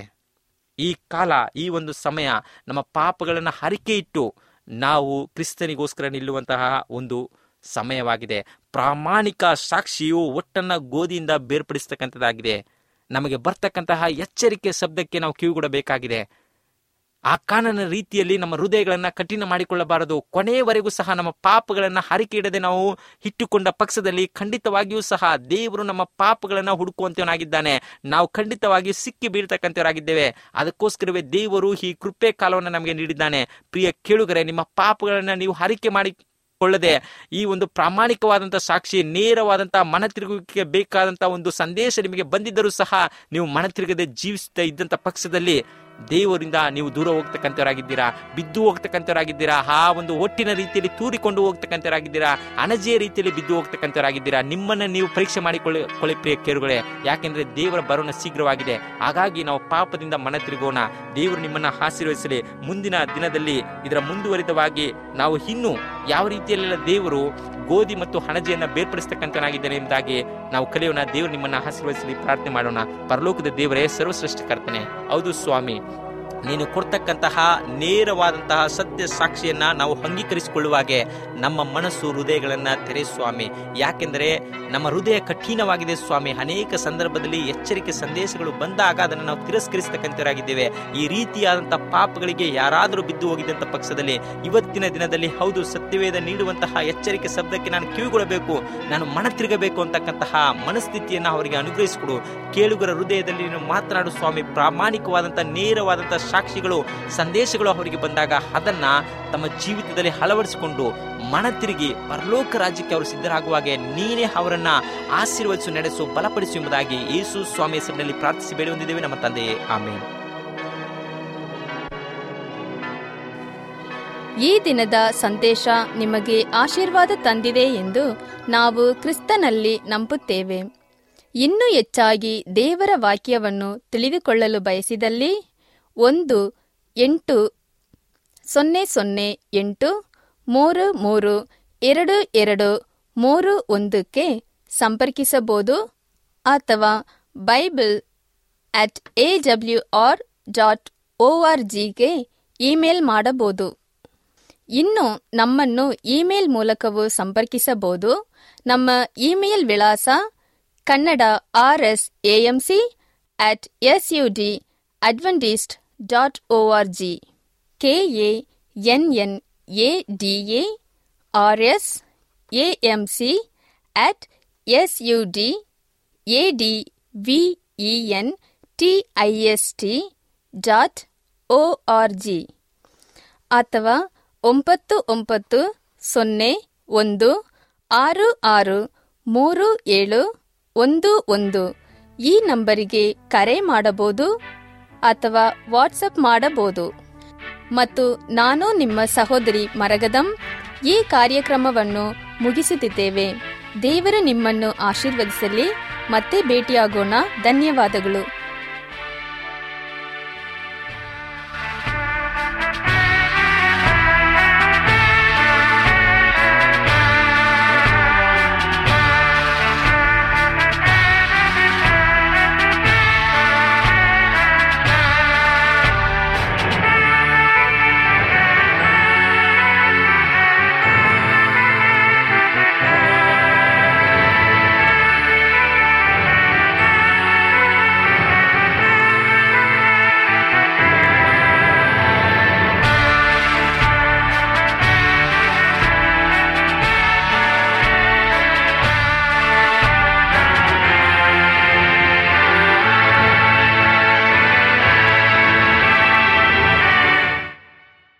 ಈ ಕಾಲ ಈ ಒಂದು ಸಮಯ ನಮ್ಮ ಪಾಪಗಳನ್ನು ಹರಿಕೆ ಇಟ್ಟು ನಾವು ಕ್ರಿಸ್ತನಿಗೋಸ್ಕರ ನಿಲ್ಲುವಂತಹ ಒಂದು ಸಮಯವಾಗಿದೆ ಪ್ರಾಮಾಣಿಕ ಸಾಕ್ಷಿಯು ಒಟ್ಟನ್ನ ಗೋಧಿಯಿಂದ ಬೇರ್ಪಡಿಸ್ತಕ್ಕಂಥದ್ದಾಗಿದೆ ನಮಗೆ ಬರ್ತಕ್ಕಂತಹ ಎಚ್ಚರಿಕೆ ಶಬ್ದಕ್ಕೆ ನಾವು ಕಿವಿಗೊಡಬೇಕಾಗಿದೆ ಆ ಕಾನನ ರೀತಿಯಲ್ಲಿ ನಮ್ಮ ಹೃದಯಗಳನ್ನ ಕಠಿಣ ಮಾಡಿಕೊಳ್ಳಬಾರದು ಕೊನೆಯವರೆಗೂ ಸಹ ನಮ್ಮ ಪಾಪಗಳನ್ನ ಹರಿಕೆ ಇಡದೆ ನಾವು ಇಟ್ಟುಕೊಂಡ ಪಕ್ಷದಲ್ಲಿ ಖಂಡಿತವಾಗಿಯೂ ಸಹ ದೇವರು ನಮ್ಮ ಪಾಪಗಳನ್ನ ಹುಡುಕುವಂತವನಾಗಿದ್ದಾನೆ ನಾವು ಖಂಡಿತವಾಗಿ ಸಿಕ್ಕಿ ಬೀಳ್ತಕ್ಕಂಥವರಾಗಿದ್ದೇವೆ ಅದಕ್ಕೋಸ್ಕರವೇ ದೇವರು ಈ ಕೃಪೆ ಕಾಲವನ್ನು ನಮಗೆ ನೀಡಿದ್ದಾನೆ ಪ್ರಿಯ ಕೇಳುಗರೆ ನಿಮ್ಮ ಪಾಪಗಳನ್ನ ನೀವು ಹರಿಕೆ ಮಾಡಿ ಕೊಳ್ಳದೆ ಈ ಒಂದು ಪ್ರಾಮಾಣಿಕವಾದಂತಹ ಸಾಕ್ಷಿ ನೇರವಾದಂತಹ ಮನ ತಿರುಗುವಿಕೆ ಬೇಕಾದಂತಹ ಒಂದು ಸಂದೇಶ ನಿಮಗೆ ಬಂದಿದ್ದರೂ ಸಹ ನೀವು ಮನ ತಿರುಗದೆ ಜೀವಿಸುತ್ತಾ ಇದ್ದಂತ ಪಕ್ಷದಲ್ಲಿ ದೇವರಿಂದ ನೀವು ದೂರ ಹೋಗ್ತಕ್ಕಂಥವರಾಗಿದ್ದೀರಾ ಬಿದ್ದು ಹೋಗ್ತಕ್ಕಂಥವರಾಗಿದ್ದೀರಾ ಆ ಒಂದು ಒಟ್ಟಿನ ರೀತಿಯಲ್ಲಿ ತೂರಿಕೊಂಡು ಹೋಗ್ತಕ್ಕಂಥವರಾಗಿದ್ದೀರಾ ಅನಜೆಯ ರೀತಿಯಲ್ಲಿ ಬಿದ್ದು ಹೋಗ್ತಕ್ಕಂಥವರಾಗಿದ್ದೀರಾ ನಿಮ್ಮನ್ನ ನೀವು ಪರೀಕ್ಷೆ ಮಾಡಿಕೊಳ್ಳಿ ಕೊಳ್ಳಿ ಪ್ರಿಯ ಕೇರುಗಳೇ ಯಾಕೆಂದ್ರೆ ದೇವರ ಬರೋಣ ಶೀಘ್ರವಾಗಿದೆ ಹಾಗಾಗಿ ನಾವು ಪಾಪದಿಂದ ಮನ ತಿರುಗೋಣ ದೇವರು ನಿಮ್ಮನ್ನ ಆಶೀರ್ವದಿಸಲಿ ಮುಂದಿನ ದಿನದಲ್ಲಿ ಇದರ ಮುಂದುವರಿದವಾಗಿ ನಾವು ಇನ್ನು ಯಾವ ರೀತಿಯಲ್ಲೆಲ್ಲ ದೇವರು ಗೋಧಿ ಮತ್ತು ಹಣಜೆಯನ್ನ ಬೇರ್ಪಡಿಸ್ತಕ್ಕಂಥನಾಗಿದ್ದಾನೆ ಎಂಬುದಾಗಿ ನಾವು ಕಲಿಯೋಣ ದೇವರು ನಿಮ್ಮನ್ನ ಆಶೀರ್ವದಿಸಲಿ ಪ್ರಾರ್ಥನೆ ಮಾಡೋಣ ಪರಲೋಕದ ದೇವರೇ ಸರ್ವಸೃಷ್ಟಿಕರ್ತನೆ ಹೌದು ಸ್ವಾಮಿ ನೀನು ಕೊಡ್ತಕ್ಕಂತಹ ನೇರವಾದಂತಹ ಸತ್ಯ ಸಾಕ್ಷಿಯನ್ನ ನಾವು ಅಂಗೀಕರಿಸಿಕೊಳ್ಳುವಾಗೆ ನಮ್ಮ ಮನಸ್ಸು ಹೃದಯಗಳನ್ನ ತೆರೆ ಸ್ವಾಮಿ ಯಾಕೆಂದರೆ ನಮ್ಮ ಹೃದಯ ಕಠಿಣವಾಗಿದೆ ಸ್ವಾಮಿ ಅನೇಕ ಸಂದರ್ಭದಲ್ಲಿ ಎಚ್ಚರಿಕೆ ಸಂದೇಶಗಳು ಬಂದಾಗ ಅದನ್ನು ನಾವು ತಿರಸ್ಕರಿಸ್ತಕ್ಕಂಥವರಾಗಿದ್ದೇವೆ ಈ ರೀತಿಯಾದಂತಹ ಪಾಪಗಳಿಗೆ ಯಾರಾದರೂ ಬಿದ್ದು ಹೋಗಿದ್ದಂತ ಪಕ್ಷದಲ್ಲಿ ಇವತ್ತಿನ ದಿನದಲ್ಲಿ ಹೌದು ಸತ್ಯವೇದ ನೀಡುವಂತಹ ಎಚ್ಚರಿಕೆ ಶಬ್ದಕ್ಕೆ ನಾನು ಕಿವಿಗೊಳ್ಳಬೇಕು ನಾನು ಮನ ತಿರುಗಬೇಕು ಅಂತಕ್ಕಂತಹ ಮನಸ್ಥಿತಿಯನ್ನು ಅವರಿಗೆ ಅನುಗ್ರಹಿಸಿಕೊಡು ಕೇಳುಗರ ಹೃದಯದಲ್ಲಿ ನೀನು ಮಾತನಾಡು ಸ್ವಾಮಿ ಪ್ರಾಮಾಣಿಕವಾದಂತಹ ನೇರವಾದಂತಹ ಸಾಕ್ಷಿಗಳು ಸಂದೇಶಗಳು ಅವರಿಗೆ ಬಂದಾಗ ಅದನ್ನ ತಮ್ಮ ಜೀವಿತದಲ್ಲಿ ಅಳವಡಿಸಿಕೊಂಡು ಮನ ತಿರುಗಿ ಪರಲೋಕ ರಾಜ್ಯಕ್ಕೆ ಅವರು ಸಿದ್ಧರಾಗುವಾಗೆ ನೀನೇ ಅವರನ್ನ ಆಶೀರ್ವದಿಸು ನಡೆಸು ಬಲಪಡಿಸು ಎಂಬುದಾಗಿ ಯೇಸು ಸ್ವಾಮಿ ಹೆಸರಿನಲ್ಲಿ ಪ್ರಾರ್ಥಿಸಿ ಬೇಡಿ ಹೊಂದಿದ್ದೇವೆ ನಮ್ಮ ತಂದೆಯೇ ಆಮೇಲೆ ಈ ದಿನದ ಸಂದೇಶ ನಿಮಗೆ ಆಶೀರ್ವಾದ ತಂದಿದೆ ಎಂದು ನಾವು ಕ್ರಿಸ್ತನಲ್ಲಿ ನಂಬುತ್ತೇವೆ ಇನ್ನೂ ಹೆಚ್ಚಾಗಿ ದೇವರ ವಾಕ್ಯವನ್ನು ತಿಳಿದುಕೊಳ್ಳಲು ಬಯಸಿದಲ್ಲಿ ಒಂದು ಎಂಟು ಸೊನ್ನೆ ಸೊನ್ನೆ ಎಂಟು ಮೂರು ಮೂರು ಎರಡು ಎರಡು ಮೂರು ಒಂದಕ್ಕೆ ಸಂಪರ್ಕಿಸಬಹುದು ಅಥವಾ Bible at A W R dot O R ಜಿಗೆ ಇಮೇಲ್ ಮಾಡಬಹುದು ಇನ್ನು ನಮ್ಮನ್ನು ಇಮೇಲ್ ಮೂಲಕವೂ ಸಂಪರ್ಕಿಸಬಹುದು ನಮ್ಮ ಇಮೇಲ್ ವಿಳಾಸ Kannada R S AMC at S U D Adventist dot O R G K A N N A D A R S AM C at S U D A D V E N T I S T dot O R G ಅಥವಾ ಒಂಬತ್ತು ಒಂಬತ್ತು ಸೊನ್ನೆ ಒಂದು ಆರು ಆರು ಮೂರು ಏಳು ಒಂದು ಒಂದು ಈ ನಂಬರಿಗೆ ಕರೆ ಮಾಡಬಹುದು ಅಥವಾ ವಾಟ್ಸಪ್ ಮಾಡಬಹುದು ಮತ್ತು ನಾನು ನಿಮ್ಮ ಸಹೋದರಿ ಮರಗದಂ ಈ ಕಾರ್ಯಕ್ರಮವನ್ನು ಮುಗಿಸುತ್ತಿದ್ದೇವೆ ದೇವರು ನಿಮ್ಮನ್ನು ಆಶೀರ್ವದಿಸಲಿ ಮತ್ತೆ ಭೇಟಿಯಾಗೋಣ ಧನ್ಯವಾದಗಳು